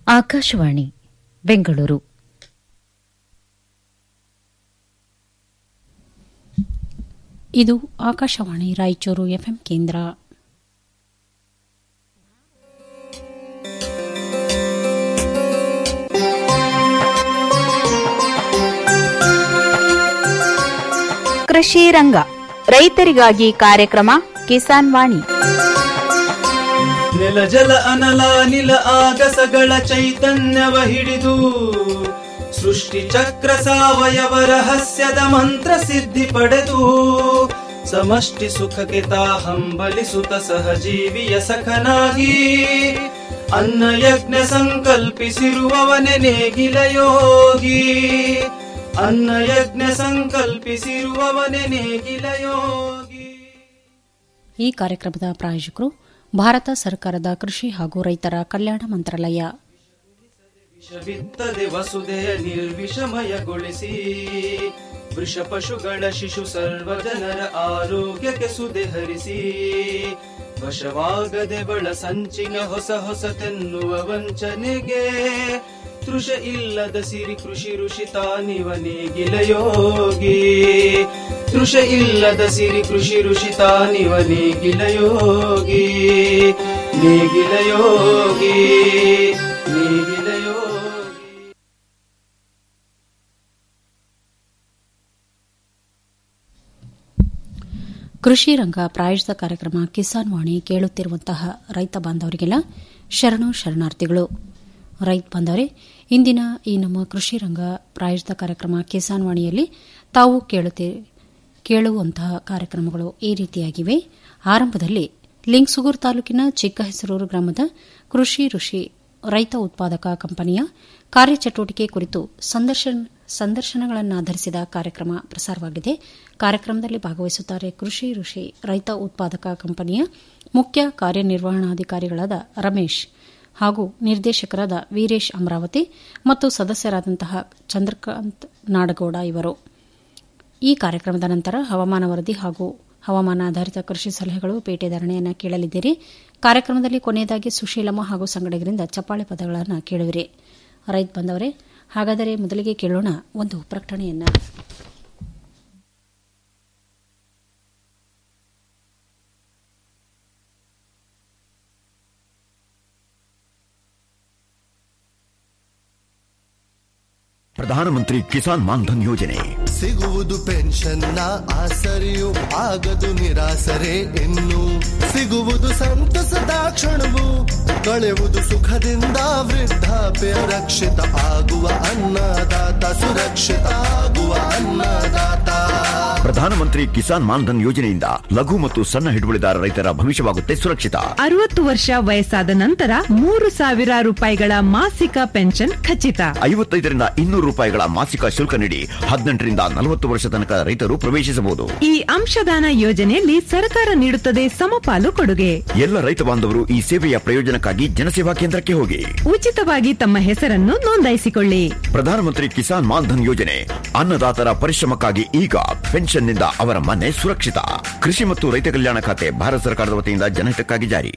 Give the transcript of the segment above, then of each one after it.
ಆಕಾಶವಾಣಿ ಬೆಂಗಳೂರು ಇದು ಆಕಾಶವಾಣಿ ರಾಯಚೂರು ಎಫ್ಎಂ ಕೇಂದ್ರ ಕೃಷಿ ರಂಗ ರೈತರಿಗಾಗಿ ಕಾರ್ಯಕ್ರಮ ಕಿಸಾನ್ ವಾಣಿ ನೆಲ ಜಲ ಅನಲ ನಿಲ ಆಗಸಗಳ ಚೈತನ್ಯವ ಹಿಡಿದು ಸೃಷ್ಟಿ ಚಕ್ರ ಸಾವಯವ ರಹಸ್ಯದ ಮಂತ್ರ ಸಿದ್ಧಿ ಪಡೆದು ಸಮಷ್ಟಿ ಸುಖಕ್ಕೆ ತಾ ಹಂಬಲಿಸುತ್ತ ಸಹಜೀವಿಯ ಸಖನಾಗಿ ಅನ್ನ ಯಜ್ಞ ಸಂಕಲ್ಪಿಸಿರುವವನೆ ನೇಗಿಲ ಯೋಗಿ ಅನ್ನ ಯಜ್ಞ ಸಂಕಲ್ಪಿಸಿರುವವನೇ ನೇಗಿಲ ಯೋಗಿ ಈ ಕಾರ್ಯಕ್ರಮದ ಪ್ರಾಯೋಜಕರು ಭಾರತ ಸರ್ಕಾರದ ಕೃಷಿ ಹಾಗೂ ರೈತರ ಕಲ್ಯಾಣ ಮಂತ್ರಾಲಯ ವಿಷವಿತ್ತದೆ ವಸುದೆಯ ನಿರ್ವಿಷಮಯಗೊಳಿಸಿ ವೃಷ ಪಶುಗಳ ಶಿಶು ಸರ್ವ ಜನರ ಆರೋಗ್ಯಕ್ಕೆ ಸುದೆ ಹರಿಸಿ ವಶವಾಗದೆ ಬಳ ಸಂಚಿನ ಹೊಸ ಹೊಸತೆನ್ನುವ ವಂಚನೆಗೆ ತೃಷ ಇಲ್ಲದ ಸಿರಿ ಕೃಷಿ ಋಷಿ ತಾನಿವ ನೇಗಿಲ ಯೋಗಿ ತೃಷ ಇಲ್ಲದ ಸಿರಿ ಕೃಷಿ ಋಷಿ ತಾನಿವ ನೇಗಿಲ ಯೋಗಿ ನೇಗಿಲ ಯೋಗಿ ನೇಗಿಲ ಯೋಗಿ ಕೃಷಿ ರಂಗ ಪ್ರಾಯೋಜಿತ ಕಾರ್ಯಕ್ರಮ ಕಿಸಾನ್ ವಾಣಿ ಕೇಳುತ್ತಿರುವಂತಹ ರೈತ ಬಾಂಧವರಿಗೆಲ್ಲ ಶರಣು ಶರಣಾರ್ಥಿಗಳು ರೈತ ಬಾಂಧವರೇ ಇಂದಿನ ಈ ನಮ್ಮ ಕೃಷಿ ರಂಗ ಪ್ರಾಯೋಜಿತ ಕಾರ್ಯಕ್ರಮ ಕಿಸಾನ್ ವಾಣಿಯಲ್ಲಿ ತಾವು ಕೇಳುತ್ತಿ ಕೇಳುವಂತಹ ಕಾರ್ಯಕ್ರಮಗಳು ಈ ರೀತಿಯಾಗಿವೆ ಆರಂಭದಲ್ಲಿ ಲಿಂಗ್ಸುಗೂರು ತಾಲೂಕಿನ ಚಿಕ್ಕ ಹೆಸರೂರು ಗ್ರಾಮದ ಕೃಷಿ ಋಷಿ ರೈತ ಉತ್ಪಾದಕ ಕಂಪನಿಯ ಕಾರ್ಯಚಟುವಟಿಕೆ ಕುರಿತು ಸಂದರ್ಶನ ಸಂದರ್ಶನಗಳನ್ನಾಧರಿಸಿದ ಕಾರ್ಯಕ್ರಮ ಪ್ರಸಾರವಾಗಿದೆ ಕಾರ್ಯಕ್ರಮದಲ್ಲಿ ಭಾಗವಹಿಸುತ್ತಾರೆ ಕೃಷಿ ಋಷಿ ರೈತ ಉತ್ಪಾದಕ ಕಂಪನಿಯ ಮುಖ್ಯ ಕಾರ್ಯನಿರ್ವಹಣಾಧಿಕಾರಿಗಳಾದ ರಮೇಶ್ ಹಾಗೂ ನಿರ್ದೇಶಕರಾದ ವೀರೇಶ್ ಅಮರಾವತಿ ಮತ್ತು ಸದಸ್ಯರಾದಂತಹ ಚಂದ್ರಕಾಂತ್ ನಾಡಗೌಡ ಇವರು ಈ ಕಾರ್ಯಕ್ರಮದ ನಂತರ ಹವಾಮಾನ ವರದಿ ಹಾಗೂ ಹವಾಮಾನ ಆಧಾರಿತ ಕೃಷಿ ಸಲಹೆಗಳು ಪೇಟೆ ಧರಣಿಯನ್ನು ಕೇಳಲಿದ್ದೀರಿ ಕಾರ್ಯಕ್ರಮದಲ್ಲಿ ಕೊನೆಯದಾಗಿ ಸುಶೀಲಮ್ಮ ಹಾಗೂ ಸಂಗಡಿಗರಿಂದ ಚಪ್ಪಾಳೆ ಪದಗಳನ್ನು ಕೇಳುವಿರಿ ರೈತ ಬಂದವರೇ ಹಾಗಾದರೆ ಮೊದಲಿಗೆ ಕೇಳೋಣ ಒಂದು ಪ್ರಕಟಣೆಯನ್ನ ಪ್ರಧಾನಮಂತ್ರಿ ಕಿಸಾನ್ ಮಾನ್ಧನ್ ಯೋಜನೆ ಸಿಗುವುದು ಪೆನ್ಷನ್ನ ಆಸರೆಯು ಆಗದು ನಿರಾಸರೆ ಇನ್ನು ಸಿಗುವುದು ಸಂತಸದ ಕ್ಷಣವು ಕಳೆಯುವುದು ಸುಖದಿಂದ ವೃದ್ಧಾಪ್ಯ ರಕ್ಷಿತ ಆಗುವ ಅನ್ನದಾತ ಸುರಕ್ಷಿತ ಆಗುವ ಅನ್ನದಾತ ಪ್ರಧಾನಮಂತ್ರಿ ಕಿಸಾನ್ ಮಾನ್ಧನ್ ಯೋಜನೆಯಿಂದ ಲಘು ಮತ್ತು ಸಣ್ಣ ಹಿಡುವಳಿದಾರ ರೈತರ ಭವಿಷ್ಯವಾಗುತ್ತೆ ಸುರಕ್ಷಿತ ಅರವತ್ತು ವರ್ಷ ವಯಸ್ಸಾದ ನಂತರ ಮೂರು ಸಾವಿರ ರೂಪಾಯಿಗಳ ಮಾಸಿಕ ಪೆನ್ಷನ್ ಖಚಿತ ಐವತ್ತೈದರಿಂದ ಇನ್ನೂರು ರೂಪಾಯಿಗಳ ಮಾಸಿಕ ಶುಲ್ಕ ನೀಡಿ ಹದಿನೆಂಟರಿಂದ ನಲವತ್ತು ವರ್ಷ ತನಕ ರೈತರು ಪ್ರವೇಶಿಸಬಹುದು ಈ ಅಂಶದಾನ ಯೋಜನೆಯಲ್ಲಿ ಸರ್ಕಾರ ನೀಡುತ್ತದೆ ಸಮಪಾಲು ಕೊಡುಗೆ ಎಲ್ಲ ರೈತ ಬಾಂಧವರು ಈ ಸೇವೆಯ ಪ್ರಯೋಜನಕ್ಕಾಗಿ ಜನಸೇವಾ ಕೇಂದ್ರಕ್ಕೆ ಹೋಗಿ ಉಚಿತವಾಗಿ ತಮ್ಮ ಹೆಸರನ್ನು ನೋಂದಾಯಿಸಿಕೊಳ್ಳಿ ಪ್ರಧಾನಮಂತ್ರಿ ಕಿಸಾನ್ ಮಾನ್ಧನ್ ಯೋಜನೆ ಅನ್ನದಾತರ ಪರಿಶ್ರಮಕ್ಕಾಗಿ ಈಗ ಪೆನ್ಷನ್ನಿಂದ ಅವರ ಮನೆ ಸುರಕ್ಷಿತ ಕೃಷಿ ಮತ್ತು ರೈತ ಕಲ್ಯಾಣ ಖಾತೆ ಭಾರತ ಸರ್ಕಾರದ ವತಿಯಿಂದ ಜನಹಿತಕ್ಕಾಗಿ ಜಾರಿ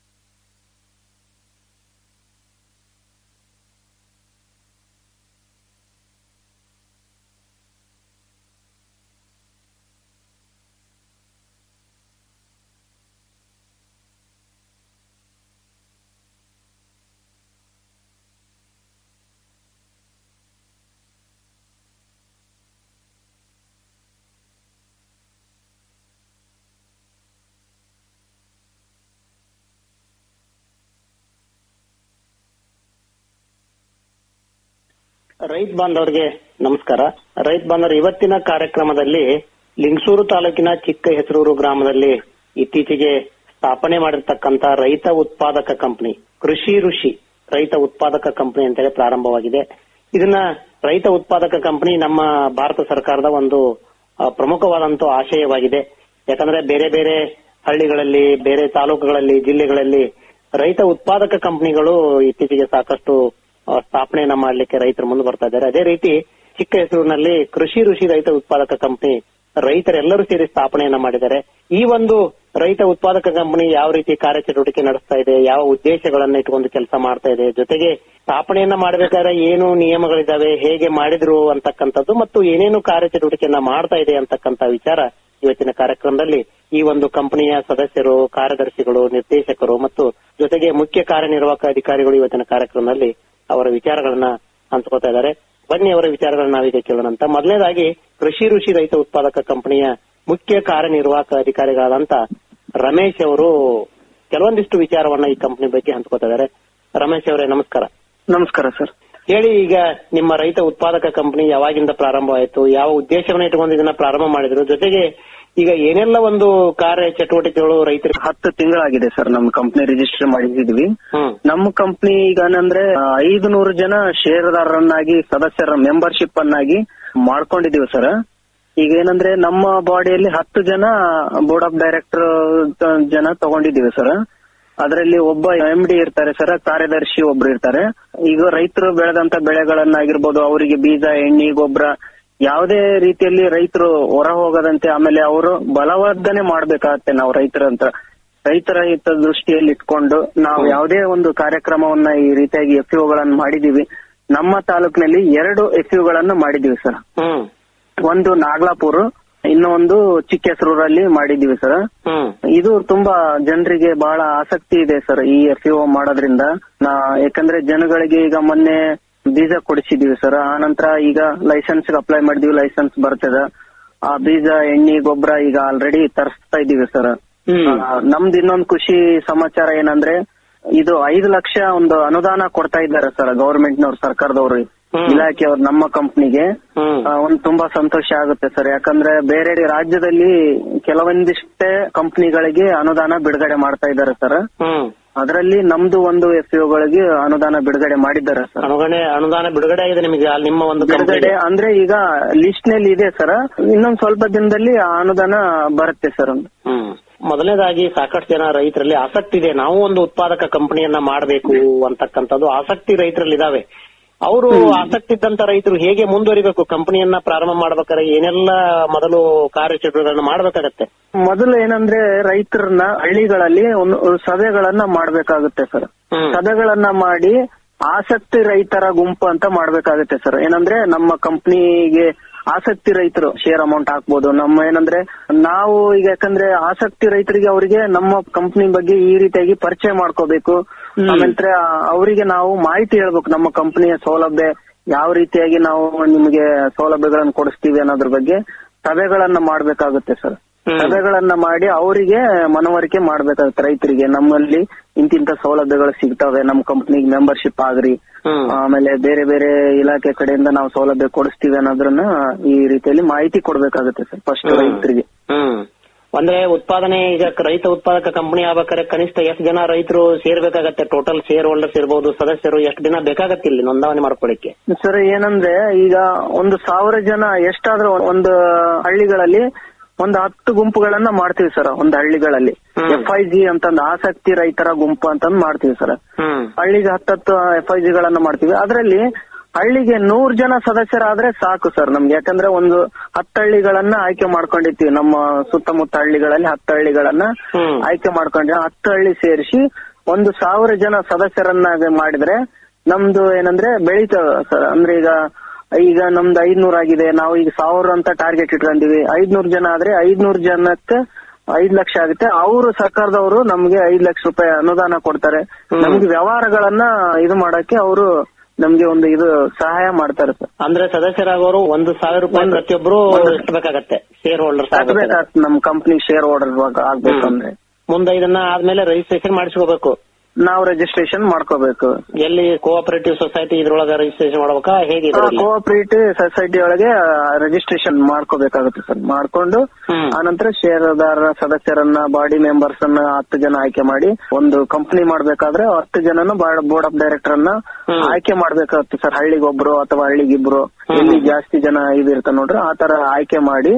ರೈತ ಬಾಂಧವರಿಗೆ ನಮಸ್ಕಾರ ರೈತ ಬಾಂಧವರು ಇವತ್ತಿನ ಕಾರ್ಯಕ್ರಮದಲ್ಲಿ ಲಿಂಗಸೂರು ತಾಲೂಕಿನ ಚಿಕ್ಕ ಹೆಸರೂರು ಗ್ರಾಮದಲ್ಲಿ ಇತ್ತೀಚೆಗೆ ಸ್ಥಾಪನೆ ಮಾಡಿರ್ತಕ್ಕಂತ ರೈತ ಉತ್ಪಾದಕ ಕಂಪನಿ ಕೃಷಿ ಋಷಿ ರೈತ ಉತ್ಪಾದಕ ಕಂಪನಿ ಅಂತೇಳಿ ಪ್ರಾರಂಭವಾಗಿದೆ ಇದನ್ನ ರೈತ ಉತ್ಪಾದಕ ಕಂಪನಿ ನಮ್ಮ ಭಾರತ ಸರ್ಕಾರದ ಒಂದು ಆ, ಪ್ರಮುಖವಾದಂತ ಆಶಯವಾಗಿದೆ ಯಾಕಂದ್ರೆ ಬೇರೆ ಬೇರೆ ಹಳ್ಳಿಗಳಲ್ಲಿ ಬೇರೆ ತಾಲೂಕುಗಳಲ್ಲಿ ಜಿಲ್ಲೆಗಳಲ್ಲಿ ರೈತ ಉತ್ಪಾದಕ ಕಂಪನಿಗಳು ಇತ್ತೀಚೆಗೆ ಸಾಕಷ್ಟು ಆ, ಸ್ಥಾಪನೆಯನ್ನ ಮಾಡಲಿಕ್ಕೆ ರೈತರು ಮುಂದೆ ಬರ್ತಾ ಇದ್ದಾರೆ ಅದೇ ರೀತಿ ಚಿಕ್ಕ ಹೆಸರಿನಲ್ಲಿ ಕೃಷಿ ಋಷಿ ರೈತ ಉತ್ಪಾದಕ ಕಂಪನಿ ರೈತರೆಲ್ಲರೂ ಸೇರಿ ಸ್ಥಾಪನೆಯನ್ನ ಮಾಡಿದ್ದಾರೆ ಈ ಒಂದು ರೈತ ಉತ್ಪಾದಕ ಕಂಪನಿ ಯಾವ ರೀತಿ ಕಾರ್ಯಚಟುವಟಿಕೆ ನಡೆಸ್ತಾ ಇದೆ ಯಾವ ಉದ್ದೇಶಗಳನ್ನ ಇಟ್ಕೊಂಡು ಕೆಲಸ ಮಾಡ್ತಾ ಇದೆ ಜೊತೆಗೆ ಸ್ಥಾಪನೆಯನ್ನ ಮಾಡಬೇಕಾದ್ರೆ ಏನು ನಿಯಮಗಳಿದಾವೆ ಹೇಗೆ ಮಾಡಿದ್ರು ಅಂತಕ್ಕಂಥದ್ದು ಮತ್ತು ಏನೇನು ಕಾರ್ಯಚಟುವಟಿಕೆಯನ್ನ ಮಾಡ್ತಾ ಇದೆ ಅಂತಕ್ಕಂಥ ವಿಚಾರ ಇವತ್ತಿನ ಕಾರ್ಯಕ್ರಮದಲ್ಲಿ ಈ ಒಂದು ಕಂಪನಿಯ ಸದಸ್ಯರು ಕಾರ್ಯದರ್ಶಿಗಳು ನಿರ್ದೇಶಕರು ಮತ್ತು ಜೊತೆಗೆ ಮುಖ್ಯ ಕಾರ್ಯನಿರ್ವಾಹಕ ಅಧಿಕಾರಿಗಳು ಇವತ್ತಿನ ಕಾರ್ಯಕ್ರಮದಲ್ಲಿ ಅವರ ವಿಚಾರಗಳನ್ನ ಹಂಚ್ಕೋತಾ ಇದ್ದಾರೆ ಬನ್ನಿ ಅವರ ವಿಚಾರಗಳನ್ನ ನಾವೀಗ ಕೇಳೋಣಂತ ಮೊದಲನೇದಾಗಿ ಕೃಷಿ ಋಷಿ ರೈತ ಉತ್ಪಾದಕ ಕಂಪನಿಯ ಮುಖ್ಯ ಕಾರ್ಯನಿರ್ವಾಹಕ ಅಧಿಕಾರಿಗಳಾದಂತ ರಮೇಶ್ ಅವರು ಕೆಲವೊಂದಿಷ್ಟು ವಿಚಾರವನ್ನ ಈ ಕಂಪನಿ ಬಗ್ಗೆ ಹಂಚ್ಕೋತಾ ಇದ್ದಾರೆ ರಮೇಶ್ ಅವರೇ ನಮಸ್ಕಾರ ನಮಸ್ಕಾರ ಸರ್ ಹೇಳಿ ಈಗ ನಿಮ್ಮ ರೈತ ಉತ್ಪಾದಕ ಕಂಪನಿ ಯಾವಾಗಿಂದ ಪ್ರಾರಂಭ ಆಯಿತು ಯಾವ ಉದ್ದೇಶವನ್ನ ಇಟ್ಕೊಂಡು ಇದನ್ನ ಪ್ರಾರಂಭ ಮಾಡಿದ್ರು ಜೊತೆಗೆ ಈಗ ಏನೆಲ್ಲ ಒಂದು ಕಾರ್ಯ ಚಟುವಟಿಕೆಗಳು ರೈತರಿಗೆ ಹತ್ತು ತಿಂಗಳಾಗಿದೆ ಸರ್ ನಮ್ಮ ಕಂಪ್ನಿ ರಿಜಿಸ್ಟರ್ ಮಾಡಿದ್ವಿ ಹ್ಮ್ ನಮ್ಮ ಕಂಪ್ನಿ ಈಗ ಏನಂದ್ರೆ ಐದು ನೂರು ಜನ ಷೇರುದಾರರನ್ನಾಗಿ ಸದಸ್ಯರ ಮೆಂಬರ್ಶಿಪ್ ಅನ್ನಾಗಿ ಮಾಡ್ಕೊಂಡಿದೀವಿ ಸರ್ ಈಗ ಏನಂದ್ರೆ ನಮ್ಮ ಬಾಡಿಯಲ್ಲಿ ಹತ್ತು ಜನ ಬೋರ್ಡ್ ಆಫ್ ಡೈರೆಕ್ಟರ್ ಜನ ತಗೊಂಡಿದೀವಿ ಸರ್ ಅದರಲ್ಲಿ ಒಬ್ಬ ಎಂ ಡಿ ಇರ್ತಾರೆ ಸರ್ ಕಾರ್ಯದರ್ಶಿ ಒಬ್ರು ಇರ್ತಾರೆ ಈಗ ರೈತರು ಬೆಳೆದಂತ ಬೆಳೆಗಳನ್ನಾಗಿರ್ಬೋದು ಅವರಿಗೆ ಬೀಜ ಎಣ್ಣೆ ಗೊಬ್ಬರ ಯಾವುದೇ ರೀತಿಯಲ್ಲಿ ರೈತರು ಹೊರ ಹೋಗದಂತೆ ಆಮೇಲೆ ಅವರು ಬಲವರ್ಧನೆ ಮಾಡ್ಬೇಕಾಗತ್ತೆ ನಾವು ರೈತರ ಅಂತ ರೈತರ ಹಿತ ದೃಷ್ಟಿಯಲ್ಲಿ ಇಟ್ಕೊಂಡು ನಾವು ಯಾವುದೇ ಒಂದು ಕಾರ್ಯಕ್ರಮವನ್ನ ಈ ರೀತಿಯಾಗಿ ಎಫ್ ಗಳನ್ನ ಮಾಡಿದೀವಿ ನಮ್ಮ ತಾಲೂಕಿನಲ್ಲಿ ಎರಡು ಎಫ್ ಗಳನ್ನ ಮಾಡಿದೀವಿ ಸರ್ ಹ್ಮ್ ಒಂದು ನಾಗ್ಲಾಪುರ್ ಇನ್ನೊಂದು ಚಿಕ್ಕೇಸರೂರಲ್ಲಿ ಮಾಡಿದೀವಿ ಸರ್ ಹ್ಮ್ ಇದು ತುಂಬಾ ಜನರಿಗೆ ಬಹಳ ಆಸಕ್ತಿ ಇದೆ ಸರ್ ಈ ಎಫ್ ಮಾಡೋದ್ರಿಂದ ನಾ ಯಾಕಂದ್ರೆ ಜನಗಳಿಗೆ ಈಗ ಮೊನ್ನೆ ಬೀಜ ಕೊಡಿಸಿದೀವಿ ಸರ್ ಆ ನಂತರ ಈಗ ಲೈಸೆನ್ಸ್ ಅಪ್ಲೈ ಮಾಡಿದೀವಿ ಲೈಸೆನ್ಸ್ ಬರ್ತದ ಆ ಬೀಜ ಎಣ್ಣೆ ಗೊಬ್ಬರ ಈಗ ಆಲ್ರೆಡಿ ತರಿಸ್ತಾ ಇದೀವಿ ಸರ್ ಹ್ಮ್ ನಮ್ದು ಇನ್ನೊಂದು ಖುಷಿ ಸಮಾಚಾರ ಏನಂದ್ರೆ ಇದು ಐದು ಲಕ್ಷ ಒಂದು ಅನುದಾನ ಕೊಡ್ತಾ ಇದ್ದಾರೆ ಸರ್ ಗವರ್ಮೆಂಟ್ನವ್ರು ಸರ್ಕಾರದವರು ಹ್ಮ್. ಇಲಾಖೆಯವ್ರು ನಮ್ಮ ಕಂಪ್ನಿಗೆ ಹ್ಮ್ ಒಂದು ತುಂಬಾ ಸಂತೋಷ ಆಗುತ್ತೆ ಸರ್ ಯಾಕಂದ್ರೆ ಬೇರೆ ರಾಜ್ಯದಲ್ಲಿ ಕೆಲವೊಂದಿಷ್ಟೇ ಕಂಪ್ನಿಗಳಿಗೆ ಅನುದಾನ ಬಿಡುಗಡೆ ಮಾಡ್ತಾ ಇದ್ದಾರೆ ಸರ್ ಹ್ಮ್ ಅದರಲ್ಲಿ ನಮ್ದು ಒಂದು ಎಫ್ ಗಳಿಗೆ ಅನುದಾನ ಬಿಡುಗಡೆ ಮಾಡಿದ್ದಾರೆ ಸರ್ ಅನುಗಣೆ ಅನುದಾನ ಬಿಡುಗಡೆ ಆಗಿದೆ ನಿಮಗೆ ಅಲ್ಲಿ ನಿಮ್ಮ ಒಂದು ಬಿಡುಗಡೆ ಕಂಪನಿ ಅಂದ್ರೆ ಈಗ ಲಿಸ್ಟ್ ನಲ್ಲಿ ಇದೆ ಸರ್ ಇನ್ನೊಂದ್ ಸ್ವಲ್ಪ ದಿನದಲ್ಲಿ ಆ ಅನುದಾನ ಬರುತ್ತೆ ಸರ್ ಹ್ಮ್ ಮೊದಲನೇದಾಗಿ ಸಾಕಷ್ಟು ಜನ ರೈತರಲ್ಲಿ ಆಸಕ್ತಿ ಇದೆ ನಾವು ಒಂದು ಉತ್ಪಾದಕ ಕಂಪನಿಯನ್ನ ಮಾಡಬೇಕು ಅಂತಕ್ಕಂಥದ್ದು ಆಸಕ್ತಿ ರೈತರಲ್ಲಿ ಇದಾವೆ ಅವರು ಆಸಕ್ತಿ ಇದ್ದಂತ ರೈತರು ಹೇಗೆ ಮುಂದುವರಿಬೇಕು ಕಂಪನಿಯನ್ನ ಪ್ರಾರಂಭ ಮಾಡ್ಬೇಕಾದ್ರೆ ಏನೆಲ್ಲ ಮೊದಲು ಕಾರ್ಯಚಟುವಟಿಕೆಗಳನ್ನ ಮಾಡ್ಬೇಕಾಗತ್ತೆ ಮೊದಲು ಏನಂದ್ರೆ ರೈತರನ್ನ ಹಳ್ಳಿಗಳಲ್ಲಿ ಒಂದು ಸಭೆಗಳನ್ನ ಮಾಡ್ಬೇಕಾಗುತ್ತೆ ಸರ್ ಹ್ಮ್. ಸಭೆಗಳನ್ನ ಮಾಡಿ ಆಸಕ್ತಿ ರೈತರ ಗುಂಪು ಅಂತ ಮಾಡ್ಬೇಕಾಗುತ್ತೆ ಸರ್ ಏನಂದ್ರೆ ನಮ್ಮ ಕಂಪ್ನಿಗೆ ಆಸಕ್ತಿ ರೈತರು ಶೇರ್ ಅಮೌಂಟ್ ಹಾಕ್ಬೋದು ನಮ್ಮ ಏನಂದ್ರೆ ನಾವು ಈಗ ಯಾಕಂದ್ರೆ ಆಸಕ್ತಿ ರೈತರಿಗೆ ಅವರಿಗೆ ನಮ್ಮ ಕಂಪ್ನಿ ಬಗ್ಗೆ ಈ ರೀತಿಯಾಗಿ ಪರಿಚಯ ಮಾಡ್ಕೋಬೇಕು ಆಮೇಲೆ ಅವರಿಗೆ ನಾವು ಮಾಹಿತಿ ಹೇಳ್ಬೇಕು ನಮ್ಮ ಕಂಪನಿಯ ಸೌಲಭ್ಯ ಯಾವ ರೀತಿಯಾಗಿ ನಾವು ನಿಮಗೆ ಸೌಲಭ್ಯಗಳನ್ನು ಕೊಡಿಸ್ತೀವಿ ಅನ್ನೋದ್ರ ಬಗ್ಗೆ ಸಭೆಗಳನ್ನ ಮಾಡ್ಬೇಕಾಗುತ್ತೆ ಸರ್ ಹ್ಮ್. ಸಭೆಗಳನ್ನ ಮಾಡಿ ಅವರಿಗೆ ಮನವರಿಕೆ ಮಾಡ್ಬೇಕಾಗುತ್ತೆ ರೈತರಿಗೆ ನಮ್ಮಲ್ಲಿ ಇಂತಿಂತ ಸೌಲಭ್ಯಗಳು ಸಿಗ್ತವೆ ನಮ್ಮ ಕಂಪ್ನಿಗೆ ಮೆಂಬರ್ಶಿಪ್ ಆಗ್ರಿ ಹ್ಮ್. ಆಮೇಲೆ ಬೇರೆ ಬೇರೆ ಇಲಾಖೆ ಕಡೆಯಿಂದ ನಾವು ಸೌಲಭ್ಯ ಕೊಡಿಸ್ತೀವಿ ಅನ್ನೋದ್ರನ್ನ ಈ ರೀತಿಯಲ್ಲಿ ಮಾಹಿತಿ ಕೊಡ್ಬೇಕಾಗುತ್ತೆ ಸರ್ ಫಸ್ಟ್ ಹ್ಮ್. ರೈತರಿಗೆ ಹ್ಮ್ ಅಂದ್ರೆ ಉತ್ಪಾದನೆ ಈಗ ರೈತ ಉತ್ಪಾದಕ ಕಂಪನಿ ಆಗ್ಬೇಕಾದ್ರೆ ಕನಿಷ್ಠ ಎಷ್ಟು ಜನ ರೈತರು ಸೇರ್ಬೇಕಾಗತ್ತೆ ಟೋಟಲ್ ಶೇರ್ ಹೋಲ್ಡರ್ಸ್ ಇರ್ಬೋದು ಸದಸ್ಯರು ಎಷ್ಟು ದಿನ ಬೇಕಾಗತ್ತೆ ಇಲ್ಲಿ ನೋಂದಣಿ ಮಾಡ್ಕೊಳ್ಳಿಕ್ಕೆ ಸರ್ ಏನಂದ್ರೆ ಈಗ ಒಂದು ಸಾವಿರ ಜನ ಎಷ್ಟಾದ್ರೂ ಒಂದು ಹಳ್ಳಿಗಳಲ್ಲಿ ಒಂದು ಹತ್ತು ಗುಂಪುಗಳನ್ನ ಮಾಡ್ತೀವಿ ಸರ್ ಒಂದು ಹಳ್ಳಿಗಳಲ್ಲಿ ಹ್ಮ್. ಎಫ್ ಐ ಜಿ ಅಂತಂದು ಆಸಕ್ತಿ ರೈತರ ಗುಂಪು ಅಂತಂದು ಮಾಡ್ತೀವಿ ಸರ್ ಹ್ಮ್ ಹಳ್ಳಿಗೆ ಹತ್ತತ್ತು ಎಫ್ ಐ ಜಿಗಳನ್ನ ಮಾಡ್ತೀವಿ ಅದರಲ್ಲಿ ಹಳ್ಳಿಗೆ ನೂರ್ ಜನ ಸದಸ್ಯರಾದ್ರೆ ಸಾಕು ಸರ್ ನಮ್ಗೆ ಯಾಕಂದ್ರೆ ಒಂದು ಹತ್ತು ಹಳ್ಳಿಗಳನ್ನ ಆಯ್ಕೆ ಮಾಡ್ಕೊಂಡಿರ್ತೀವಿ ನಮ್ಮ ಸುತ್ತಮುತ್ತ ಹಳ್ಳಿಗಳಲ್ಲಿ ಹತ್ತು ಹಳ್ಳಿಗಳನ್ನ ಹ್ಮ್. ಆಯ್ಕೆ ಮಾಡ್ಕೊಂಡ್ರೆ ಹತ್ತು ಹಳ್ಳಿ ಸೇರಿಸಿ ಒಂದು ಸಾವಿರ ಜನ ಸದಸ್ಯರನ್ನ ಮಾಡಿದ್ರೆ ನಮ್ದು ಏನಂದ್ರೆ ಬೆಳೀತದ ಸರ್ ಅಂದ್ರೆ ಈಗ ಈಗ ನಮ್ದು ಐದ್ನೂರ್ ಆಗಿದೆ ನಾವು ಈಗ ಸಾವಿರ ಅಂತ ಟಾರ್ಗೆಟ್ ಇಟ್ಕೊಂಡಿವಿ ಐದ್ನೂರ್ ಜನ ಆದ್ರೆ ಐದ್ನೂರ್ ಜನಕ್ಕೆ ಐದ್ ಲಕ್ಷ ಆಗುತ್ತೆ ಅವರು ಸರ್ಕಾರದವರು ನಮ್ಗೆ ಐದ್ ಲಕ್ಷ ರೂಪಾಯಿ ಅನುದಾನ ಕೊಡ್ತಾರೆ ನಮ್ಗೆ ವ್ಯವಹಾರಗಳನ್ನ ಇದು ಮಾಡಕ್ಕೆ ಅವರು ನಮ್ಗೆ ಒಂದು ಇದು ಸಹಾಯ ಮಾಡ್ತಾರೆ ಸರ್ ಅಂದ್ರೆ ಸದಸ್ಯರಾಗೋರು ಒಂದು ಸಾವಿರ ರೂಪಾಯಿ ಪ್ರತಿಯೊಬ್ಬರು ಬೇಕಾಗತ್ತೆ ಶೇರ್ ಹೋಲ್ಡರ್ಸ್ ಕಟ್ಬೇಕಾಗ್ತದೆ ನಮ್ ಕಂಪ್ನಿ ಶೇರ್ ಹೋಲ್ಡರ್ ಆಗ್ಬೇಕಂದ್ರೆ ಮುಂದೆ ಇದನ್ನ ಆದ್ಮೇಲೆ ರಿಜಿಸ್ಟ್ರೇಷನ್ ಮಾಡಿಸ್ಕೋಬೇಕು ನಾವು ರಿಜಿಸ್ಟ್ರೇಷನ್ ಮಾಡ್ಕೋಬೇಕು ಎಲ್ಲಿ ಕೋಆಪರೇಟಿವ್ ಸೊಸೈಟಿ ಇದ್ರೊಳಗ ರಿಜಿಸ್ಟ್ರೇಷನ್ ಮಾಡ್ಬೇಕಾ ಹೇಗೆ ಇದರಲ್ಲಿ? ಕೋಆಪರೇಟಿವ್ ಸೊಸೈಟಿ ಒಳಗೆ ರಿಜಿಸ್ಟ್ರೇಷನ್ ಮಾಡ್ಕೋಬೇಕಾಗುತ್ತೆ ಸರ್ ಮಾಡ್ಕೊಂಡು ಹ್ಮ್. ಆನಂತರ ಷೇರುದಾರರ ಸದಸ್ಯರನ್ನ ಬಾಡಿ ಮೆಂಬರ್ಸ್ ಅನ್ನ ಹತ್ತು ಜನ ಆಯ್ಕೆ ಮಾಡಿ ಒಂದು ಕಂಪನಿ ಮಾಡ್ಬೇಕಾದ್ರೆ ಹತ್ತು ಜನನ ಬೋರ್ಡ್ ಆಫ್ ಡೈರೆಕ್ಟರ್ ಅನ್ನ ಹ್ಮ್. ಆಯ್ಕೆ ಮಾಡ್ಬೇಕಾಗುತ್ತೆ ಸರ್ ಹಳ್ಳಿಗೊಬ್ರು ಅಥವಾ ಹಳ್ಳಿಗಿಬ್ರು ಎಲ್ಲಿ ಜಾಸ್ತಿ ಜನ ಇದಿರ್ತ ನೋಡ್ರಿ ಆ ತರ ಆಯ್ಕೆ ಮಾಡಿ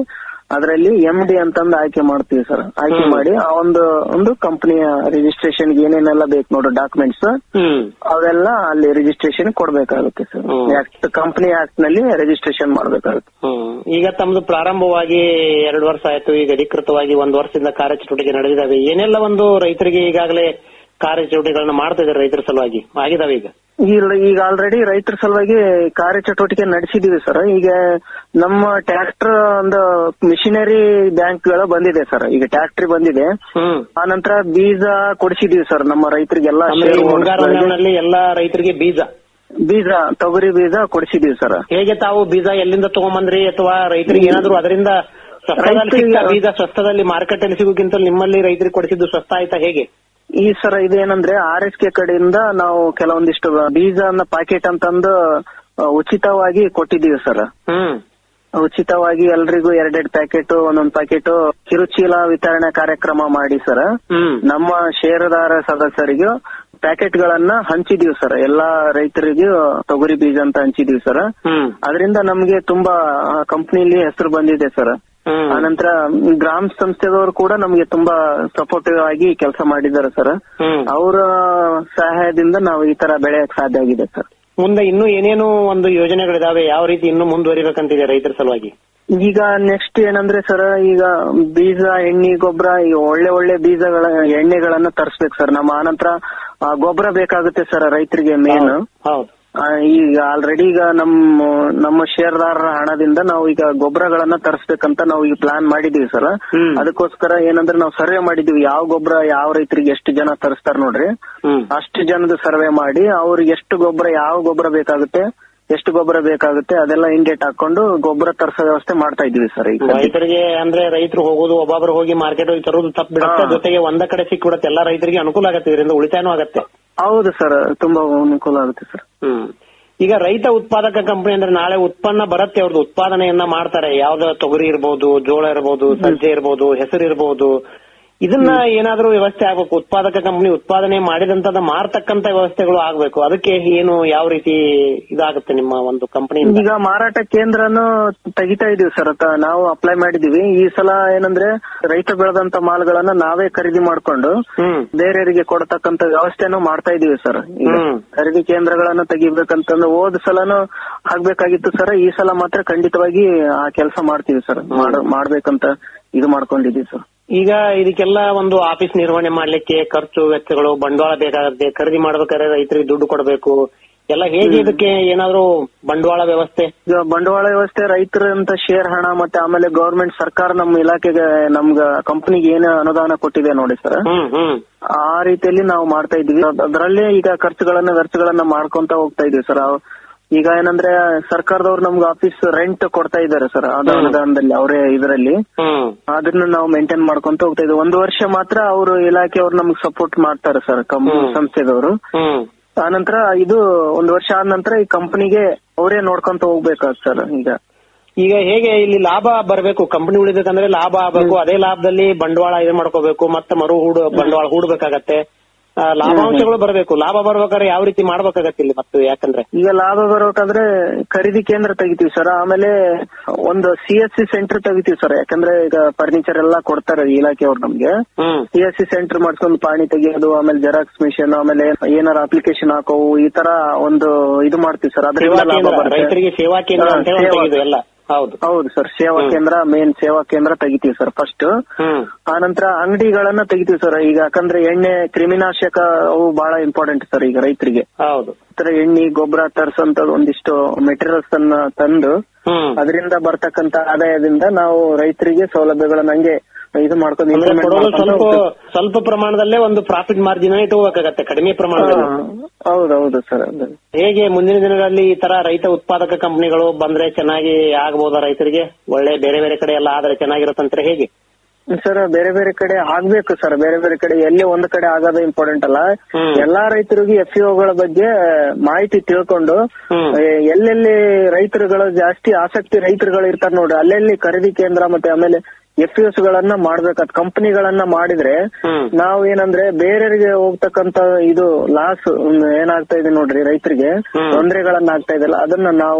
ಅದರಲ್ಲಿ ಎಂ ಡಿ ಅಂತಂದು ಆಯ್ಕೆ ಮಾಡ್ತೀವಿ ಸರ್ ಆಯ್ಕೆ ಹ್ಮ್. ಮಾಡಿ ಆ ಒಂದು ಒಂದು ಕಂಪನಿಯ ರಿಜಿಸ್ಟ್ರೇಷನ್ ಏನೇನೆಲ್ಲ ಬೇಕು ನೋಡ್ರಿ ಡಾಕ್ಯುಮೆಂಟ್ಸ್ ಹ್ಮ್ ಅವೆಲ್ಲ ಅಲ್ಲಿ ರಿಜಿಸ್ಟ್ರೇಷನ್ ಕೊಡ್ಬೇಕಾಗುತ್ತೆ sir hmm. Act company act ನಲ್ಲಿ ರಿಜಿಸ್ಟ್ರೇಷನ್ ಮಾಡ್ಬೇಕಾಗುತ್ತೆ ಹ್ಮ್ ಈಗ ತಮ್ದು ಪ್ರಾರಂಭವಾಗಿ ಎರಡು ವರ್ಷ ಆಯ್ತು ಈಗ ಅಧಿಕೃತವಾಗಿ ಒಂದು ವರ್ಷದಿಂದ ಕಾರ್ಯಚಟುವಟಿಕೆ ನಡೆದಿದ್ದಾವೆ ಏನೆಲ್ಲ ಒಂದು ರೈತರಿಗೆ ಈಗಾಗಲೇ ಕಾರ್ಯಚಟುವಟಿಕೆಗಳನ್ನ ಮಾಡ್ತಾ ಇದ್ದಾರೆ ರೈತರ ಸಲುವಾಗಿ ಆಗಿದಾವೆ ಈಗ ಈಗ ಈಗ ಆಲ್ರೆಡಿ ರೈತರ ಸಲುವಾಗಿ ಕಾರ್ಯಚಟುವಟಿಕೆ ನಡೆಸಿದೀವಿ ಸರ್ ಈಗ ನಮ್ಮ ಟ್ರ್ಯಾಕ್ಟರ್ ಒಂದು ಮಿಷಿನರಿ ಬ್ಯಾಂಕ್ ಗಳು ಬಂದಿದೆ ಸರ್ ಈಗ ಟ್ರ್ಯಾಕ್ಟರ್ ಬಂದಿದೆ ಹ್ಮ್ ಆ ನಂತರ ಬೀಜ ಕೊಡಿಸಿದೀವಿ ಸರ್ ನಮ್ಮ ರೈತರಿಗೆಲ್ಲ ಅಂದ್ರೆ ಈ ಮುಂಗಾರು ಹಂಗಾಮಿನಲ್ಲಿ ಎಲ್ಲಾ ರೈತರಿಗೆ ಬೀಜ ಬೀಜ ತೊಗರಿ ಬೀಜ ಕೊಡಿಸಿದೀವಿ ಸರ್ ಹೇಗೆ ತಾವು ಬೀಜ ಎಲ್ಲಿಂದ ತಗೊಂಬಂದ್ರಿ ಅಥವಾ ರೈತರಿಗೆ ಏನಾದ್ರು ಅದರಿಂದ ಸ್ವಸ್ಥದಲ್ಲಿ ರೈತರಿಗೆ- ಸಿಗ್ತಾ ಬೀಜ ಸ್ವಸ್ಥದಲ್ಲಿ ಮಾರ್ಕೆಟ್ ಅಲ್ಲಿ ಸಿಗೋಕ್ಕಿಂತ ನಿಮ್ಮಲ್ಲಿ ರೈತರಿಗೆ ಕೊಡಿಸಿದ್ದು ಸ್ವಸ್ಥ ಆಯ್ತಾ ಹೇಗೆ ಈ ಸರ್ ಇದೇನಂದ್ರೆ ಆರ್ ಎಸ್ ಕೆ ಕಡೆಯಿಂದ ನಾವು ಕೆಲವೊಂದಿಷ್ಟು ಬೀಜ ಪ್ಯಾಕೆಟ್ ಅಂತಂದು ಆ, ಉಚಿತವಾಗಿ ಕೊಟ್ಟಿದ್ದೀವಿ ಸರ್ ಹ್ಮ್ ಉಚಿತವಾಗಿ ಎಲ್ರಿಗೂ ಎರಡೆರಡು ಪ್ಯಾಕೆಟ್ ಒಂದೊಂದ್ ಪ್ಯಾಕೆಟ್ ಕಿರುಚೀಲ ವಿತರಣೆ ಕಾರ್ಯಕ್ರಮ ಮಾಡಿ ಸರ್ ಹ್ಮ್ ನಮ್ಮ ಷೇರುದಾರ ಸದಸ್ಯರಿಗೂ ಪ್ಯಾಕೆಟ್ ಗಳನ್ನ ಹಂಚಿದೀವಿ ಸರ್ ಎಲ್ಲಾ ರೈತರಿಗೂ ತೊಗರಿ ಬೀಜ ಅಂತ ಹಂಚಿದೀವಿ ಸರ್ ಹ್ಮ್ ಅದರಿಂದ ನಮ್ಗೆ ತುಂಬಾ ಕಂಪನಿಲಿ ಹೆಸರು ಬಂದಿದೆ ಸರ್ ಹ್ಮ್ ಆನಂತರ ಗ್ರಾಮ ಸಂಸ್ಥೆದವರು ಕೂಡ ನಮ್ಗೆ ತುಂಬಾ ಸಪೋರ್ಟಿವ್ ಆಗಿ ಕೆಲಸ ಮಾಡಿದ್ದಾರೆ ಸರ್ ಹ್ಮ್ ಅವರ ಸಹಾಯದಿಂದ ನಾವು ಈ ತರ ಬೆಳೆಯಕ್ ಸಾಧ್ಯ ಆಗಿದೆ ಸರ್ ಮುಂದೆ ಇನ್ನೂ ಏನೇನು ಒಂದು ಯೋಜನೆಗಳಿದಾವೆ ಯಾವ ರೀತಿ ಇನ್ನೂ ಮುಂದುವರಿಬೇಕಂತಿದೆ ರೈತರ ಸಲುವಾಗಿ ಈಗ ನೆಕ್ಸ್ಟ್ ಏನಂದ್ರೆ ಸರ್ ಈಗ ಬೀಜ ಎಣ್ಣೆ ಗೊಬ್ಬರ ಈಗ ಒಳ್ಳೆ ಒಳ್ಳೆ ಬೀಜಗಳ ಎಣ್ಣೆಗಳನ್ನ ತರಿಸ್ಬೇಕು ಸರ್ ನಮ್ಮ ಆನಂತರ ಆ, ಗೊಬ್ಬರ ಬೇಕಾಗುತ್ತೆ ಸರ್ ರೈತರಿಗೆ ಮೇನ್ ಹೌದು ಈಗ ಆಲ್ರೆಡಿ ಈಗ ನಮ್ಮ ನಮ್ಮ ಷೇರ್ದಾರರ ಹಣದಿಂದ ನಾವು ಈಗ ಗೊಬ್ಬರಗಳನ್ನ ತರಿಸ್ಬೇಕಂತ ನಾವು ಈಗ ಪ್ಲಾನ್ ಮಾಡಿದೀವಿ ಸರ್ ಹ್ಮ್. ಅದಕ್ಕೋಸ್ಕರ ಏನಂದ್ರೆ ನಾವು ಸರ್ವೆ ಮಾಡಿದೀವಿ ಯಾವ ಗೊಬ್ಬರ ಯಾವ ರೈತರಿಗೆ ಎಷ್ಟು ಜನ ತರಿಸ್ತಾರ ನೋಡ್ರಿ ಹ್ಮ್ ಅಷ್ಟು ಜನದ ಸರ್ವೆ ಮಾಡಿ ಅವ್ರಿಗೆ ಎಷ್ಟು ಗೊಬ್ಬರ ಯಾವ ಗೊಬ್ಬರ ಬೇಕಾಗುತ್ತೆ ಎಷ್ಟು ಗೊಬ್ಬರ ಬೇಕಾಗುತ್ತೆ ಅದೆಲ್ಲ ಇಂಡೇಟ್ ಹಾಕೊಂಡು ಗೊಬ್ಬರ ತರಿಸೋ ವ್ಯವಸ್ಥೆ ಮಾಡ್ತಾ ಇದೀವಿ ಸರ್ ಈಗ ರೈತರಿಗೆ ಅಂದ್ರೆ ರೈತರು ಹೋಗೋದು ಒಬ್ಬೊಬ್ರು ಹೋಗಿ ಮಾರ್ಕೆಟ್ ಹೋಗಿ ತರೋದು ತಪ್ಪು ಬಿಡುತ್ತೆ ಹಾ. ಜೊತೆಗೆ ಒಂದ ಕಡೆ ಸಿಕ್ಬಿಡುತ್ತೆ ಎಲ್ಲಾ ರೈತರಿಗೆ ಅನುಕೂಲ ಆಗತ್ತೆ ಇದರಿಂದ ಉಳಿತಾಯನೂ ಆಗತ್ತೆ ಹೌದು ಸರ್ ತುಂಬಾ ಅನುಕೂಲ ಆಗುತ್ತೆ ಸರ್ ಹ್ಮ್ ಈಗ ರೈತ ಉತ್ಪಾದಕ ಕಂಪನಿ ಅಂದ್ರೆ ನಾಳೆ ಉತ್ಪನ್ನ ಬರುತ್ತೆ ಅವ್ರದ್ದು ಉತ್ಪಾದನೆಯನ್ನ ಮಾಡ್ತಾರೆ ಯಾವ್ದು ತೊಗರಿ ಇರ್ಬೋದು ಜೋಳ ಇರ್ಬೋದು ಸಜ್ಜೆ ಇರ್ಬೋದು ಹೆಸರು ಇರ್ಬೋದು ಇದನ್ನ ಏನಾದ್ರೂ ವ್ಯವಸ್ಥೆ ಆಗ್ಬೇಕು ಉತ್ಪಾದಕ ಕಂಪನಿ ಉತ್ಪಾದನೆ ಮಾಡಿದಂತದ ಮಾರ್ತಕ್ಕಂತ ವ್ಯವಸ್ಥೆಗಳು ಆಗ್ಬೇಕು ಅದಕ್ಕೆ ಏನು ಯಾವ ರೀತಿ ಇದಾಗುತ್ತೆ ನಿಮ್ಮ ಒಂದು ಕಂಪನಿಯಿಂದ ಈಗ ಮಾರಾಟ ಕೇಂದ್ರನು ತೆಗಿತಾ ಇದೀವಿ ಸರ್ ತ- ನಾವು ಅಪ್ಲೈ ಮಾಡಿದೀವಿ ಈ ಸಲ ಏನಂದ್ರೆ ರೈತ ಬೆಳೆದಂತ ಮಾಲ್ಗಳನ್ನ ನಾವೇ ಖರೀದಿ ಮಾಡ್ಕೊಂಡು ಹ್ಮ್ ಬೇರೆಯವರಿಗೆ ಕೊಡತಕ್ಕಂತ ವ್ಯವಸ್ಥೆನೂ ಮಾಡ್ತಾ ಇದೀವಿ ಸರ್ ಈಗ ಹ್ಮ್. ಖರೀದಿ ಕೇಂದ್ರಗಳನ್ನ ತೆಗಿಬೇಕಂತಂದ್ರೆ ಹೋದ ಸಲನು ಆಗ್ಬೇಕಾಗಿತ್ತು ಸರ್ ಈ ಸಲ ಮಾತ್ರ ಖಂಡಿತವಾಗಿ ಆ ಕೆಲಸ ಮಾಡ್ತೀವಿ ಸರ್ ಮಾಡ್ಬೇಕಂತ ಇದು ಮಾಡ್ಕೊಂಡಿದೀವಿ ಸರ್ ಈಗ ಇದಕ್ಕೆಲ್ಲ ಒಂದು ಆಫೀಸ್ ನಿರ್ವಹಣೆ ಮಾಡ್ಲಿಕ್ಕೆ ಖರ್ಚು ವೆಚ್ಚಗಳು ಬಂಡವಾಳ ಬೇಕಾಗುತ್ತೆ ಖರೀದಿ ಮಾಡ್ಬೇಕಾದ್ರೆ ರೈತರಿಗೆ ದುಡ್ಡು ಕೊಡಬೇಕು ಎಲ್ಲ ಹೇಗೆ ಇದಕ್ಕೆ ಏನಾದ್ರು ಬಂಡವಾಳ ವ್ಯವಸ್ಥೆ ಈಗ ಬಂಡವಾಳ ವ್ಯವಸ್ಥೆ ರೈತರಂತ ಶೇರ್ ಹಣ ಮತ್ತೆ ಆಮೇಲೆ ಗವರ್ಮೆಂಟ್ ಸರ್ಕಾರ ನಮ್ಮ ಇಲಾಖೆಗೆ ನಮ್ಗ ಕಂಪನಿಗೆ ಏನು ಅನುದಾನ ಕೊಟ್ಟಿದೆ ನೋಡಿ ಸರ್ ಹ್ಮ್ ಹ್ಮ್ ಆ ರೀತಿಯಲ್ಲಿ ನಾವು ಮಾಡ್ತಾ ಇದೀವಿ ಅದರಲ್ಲೇ ಈಗ ಖರ್ಚುಗಳನ್ನ ವೆಚ್ಚಗಳನ್ನ ಮಾಡ್ಕೊಂತ ಹೋಗ್ತಾ ಇದೀವಿ ಸರ್ ಈಗ ಏನಂದ್ರೆ ಸರ್ಕಾರದವ್ರು ನಮ್ಗೆ ಆಫೀಸ್ ರೆಂಟ್ ಕೊಡ್ತಾ ಇದ್ದಾರೆ ಸರ್ ಅದು ಅನುದಾನದಲ್ಲಿ ಅವರೇ ಇದರಲ್ಲಿ ಹ್ಮ್ ಅದನ್ನ ನಾವು ಮೇಂಟೈನ್ ಮಾಡ್ಕೊಂತ ಹೋಗ್ತಾ ಇದೀವಿ ಒಂದು ವರ್ಷ ಮಾತ್ರ ಅವರು ಇಲಾಖೆಯವ್ರು ನಮ್ಗೆ ಸಪೋರ್ಟ್ ಮಾಡ್ತಾರೆ ಸರ್ ಹ್ಮ್. ಸಂಸ್ಥೆದವರು ಹ್ಮ್ ಆನಂತರ ಇದು ಒಂದು ವರ್ಷ ಆದ ನಂತರ ಈ ಕಂಪನಿಗೆ ಅವರೇ ನೋಡ್ಕೊಂತ ಹೋಗ್ಬೇಕಾಗ್ ಸರ್ ಈಗ ಈಗ ಹೇಗೆ ಇಲ್ಲಿ ಲಾಭ ಬರಬೇಕು ಕಂಪನಿ ಉಳಿಬೇಕಂದ್ರೆ ಲಾಭ ಆಗಬೇಕು ಅದೇ ಲಾಭದಲ್ಲಿ ಬಂಡವಾಳ ಇದು ಮಾಡ್ಕೋಬೇಕು ಮತ್ತೆ ಮರು ಹೂಡು ಬಂಡವಾಳ ಹೂಡ್ಬೇಕಾಗತ್ತೆ ಆ, ಲಾಭಾಂಶಗಳು ಬರಬೇಕು ಲಾಭ ಬರ್ಬೇಕಾದ್ರೆ ಯಾವ ರೀತಿ ಮಾಡ್ಬೇಕಾಗತ್ತೆ ಇಲ್ಲಿ ಮತ್ತೆ ಯಾಕಂದ್ರೆ ಈಗ ಲಾಭ ಬರಬೇಕಾದ್ರೆ ಖರೀದಿ ಕೇಂದ್ರ ತೆಗಿತೀವಿ ಸರ್ ಆಮೇಲೆ ಒಂದು ಸಿ ಎಸ್ ಸಿ ಸೆಂಟರ್ ತೆಗಿತೀವಿ ಸರ್ ಯಾಕಂದ್ರೆ ಈಗ ಫರ್ನಿಚರ್ ಎಲ್ಲ ಕೊಡ್ತಾರೆ ಇಲಾಖೆಯವ್ರು ನಮ್ಗೆ hmm C S C centre ಮಾಡ್ಸ್ಕೊಂಡು ಪಾಣಿ ತೆಗಿಯೋದು ಆಮೇಲೆ ಜೆರಾಕ್ಸ್ ಮಿಷನ್ ಆಮೇಲೆ ಏನಾರ ಅಪ್ಲಿಕೇಶನ್ ಹಾಕೋವು ಈ ತರ ಒಂದು ಇದು ಮಾಡ್ತೀವಿ ಸರ್ ಅದರಿಂದ ಸೇವಾ ಲಾಭ ಕೇಂದ್ರ ಬರುತ್ತೆ ರೈತರಿಗೆ ಸೇವಾ ಕೇಂದ್ರ ಹಾ, ಅಂತ ಹೇಳಿ ಸೇವಾ- ತೆಗೆದು ಎಲ್ಲ ಹೌದು ಹೌದು ಸರ್ ಸೇವಾ ಹ್ಮ್. ಕೇಂದ್ರ ಮೇನ್ ಸೇವಾ ಕೇಂದ್ರ ತೆಗಿತೀವಿ ಸರ್ ಫಸ್ಟ್ ಹ್ಮ್ ಆನಂತರ ಅಂಗಡಿಗಳನ್ನ ತೆಗಿತೀವಿ ಸರ್ ಈಗ ಯಾಕಂದ್ರೆ ಎಣ್ಣೆ ಕ್ರಿಮಿನಾಶಕ ಅವು ಬಹಳ ಇಂಪಾರ್ಟೆಂಟ್ ಸರ್ ಈಗ ರೈತರಿಗೆ ಹೌದು ತರ ಎಣ್ಣೆ ಗೊಬ್ಬರ ತರಿಸಂತ ಒಂದಿಷ್ಟು ಮೆಟೀರಿಯಲ್ಸ್ ಅನ್ನ ತಂದು ಹ್ಮ್ ಅದರಿಂದ ಬರ್ತಕ್ಕಂತ ಆದಾಯದಿಂದ ನಾವು ರೈತರಿಗೆ ಸೌಲಭ್ಯಗಳನ್ನ ಹಂಗೆ ಇದು ಮಾಡ್ಕೊಂಡು ಅಂದ್ರೆ implement ಕೊಡೋದು ಮಾಡ್ಕೊಂಡು ಸ್ವಲ್ಪ ಹೋಗ್ತೀವಿ. ಸ್ವಲ್ಪ ಪ್ರಮಾಣದಲ್ಲೇ ಒಂದು ಪ್ರಾಫಿಟ್ ಮಾರ್ಜಿನ್ ಇಟ್ಕೋಬೇಕಾಗತ್ತೆ ಕಡಿಮೆ ಪ್ರಮಾಣದಲ್ಲಿ ಹಾ, ಹೌದೌದು ಸರ್ ಅದು. ಹೇಗೆ ಮುಂದಿನ ದಿನಗಳಲ್ಲಿ ಈ ತರ ರೈತ ಉತ್ಪಾದಕ ಕಂಪನಿಗಳು ಬಂದ್ರೆ ಚೆನ್ನಾಗಿ ಆಗಬಹುದಾ ರೈತರಿಗೆ ಒಳ್ಳೆ ಬೇರೆ ಬೇರೆ ಕಡೆ ಎಲ್ಲ ಆದ್ರೆ ಚೆನ್ನಾಗಿರುತ್ತಂದ್ರೆ ಹೇಗೆ ಸರ್ ಬೇರೆ ಬೇರೆ ಕಡೆ ಆಗ್ಬೇಕು ಸರ್ ಬೇರೆ ಬೇರೆ ಕಡೆ ಎಲ್ಲಿ ಒಂದ್ ಕಡೆ ಆಗೋದು ಇಂಪಾರ್ಟೆಂಟ್ ಅಲ್ಲ ಹ್ಮ್. ಎಲ್ಲಾ ರೈತರಿಗೆ ಎಫ್ ಗಳ ಬಗ್ಗೆ ಮಾಹಿತಿ ತಿಳ್ಕೊಂಡು ಹ್ಮ್. ಎ, ಎಲ್ಲೆಲ್ಲಿ ರೈತರುಗಳು ಜಾಸ್ತಿ ಆಸಕ್ತಿ ರೈತರುಗಳು ಇರ್ತಾರೆ ನೋಡ್ರಿ ಅಲ್ಲೆಲ್ಲಿ ಖರೀದಿ ಕೇಂದ್ರ ಮತ್ತೆ ಆಮೇಲೆ ಎಫ್ ಎಸ್ ಗಳನ್ನ ಮಾಡ್ಬೇಕಾದ್ ಕಂಪನಿಗಳನ್ನ ಮಾಡಿದ್ರೆ ಹ್ಮ್. ನಾವ್ ಏನಂದ್ರೆ ಬೇರೆಯವರಿಗೆ ಹೋಗ್ತಕ್ಕಂತ ಇದು ಲಾಸ್ ಏನಾಗ್ತಾ ಇದೆ ನೋಡ್ರಿ ರೈತರಿಗೆ ಹ್ಮ್. ತೊಂದರೆಗಳನ್ನ ಆಗ್ತಾ ಇದೆಲ್ಲ ಅದನ್ನ ನಾವು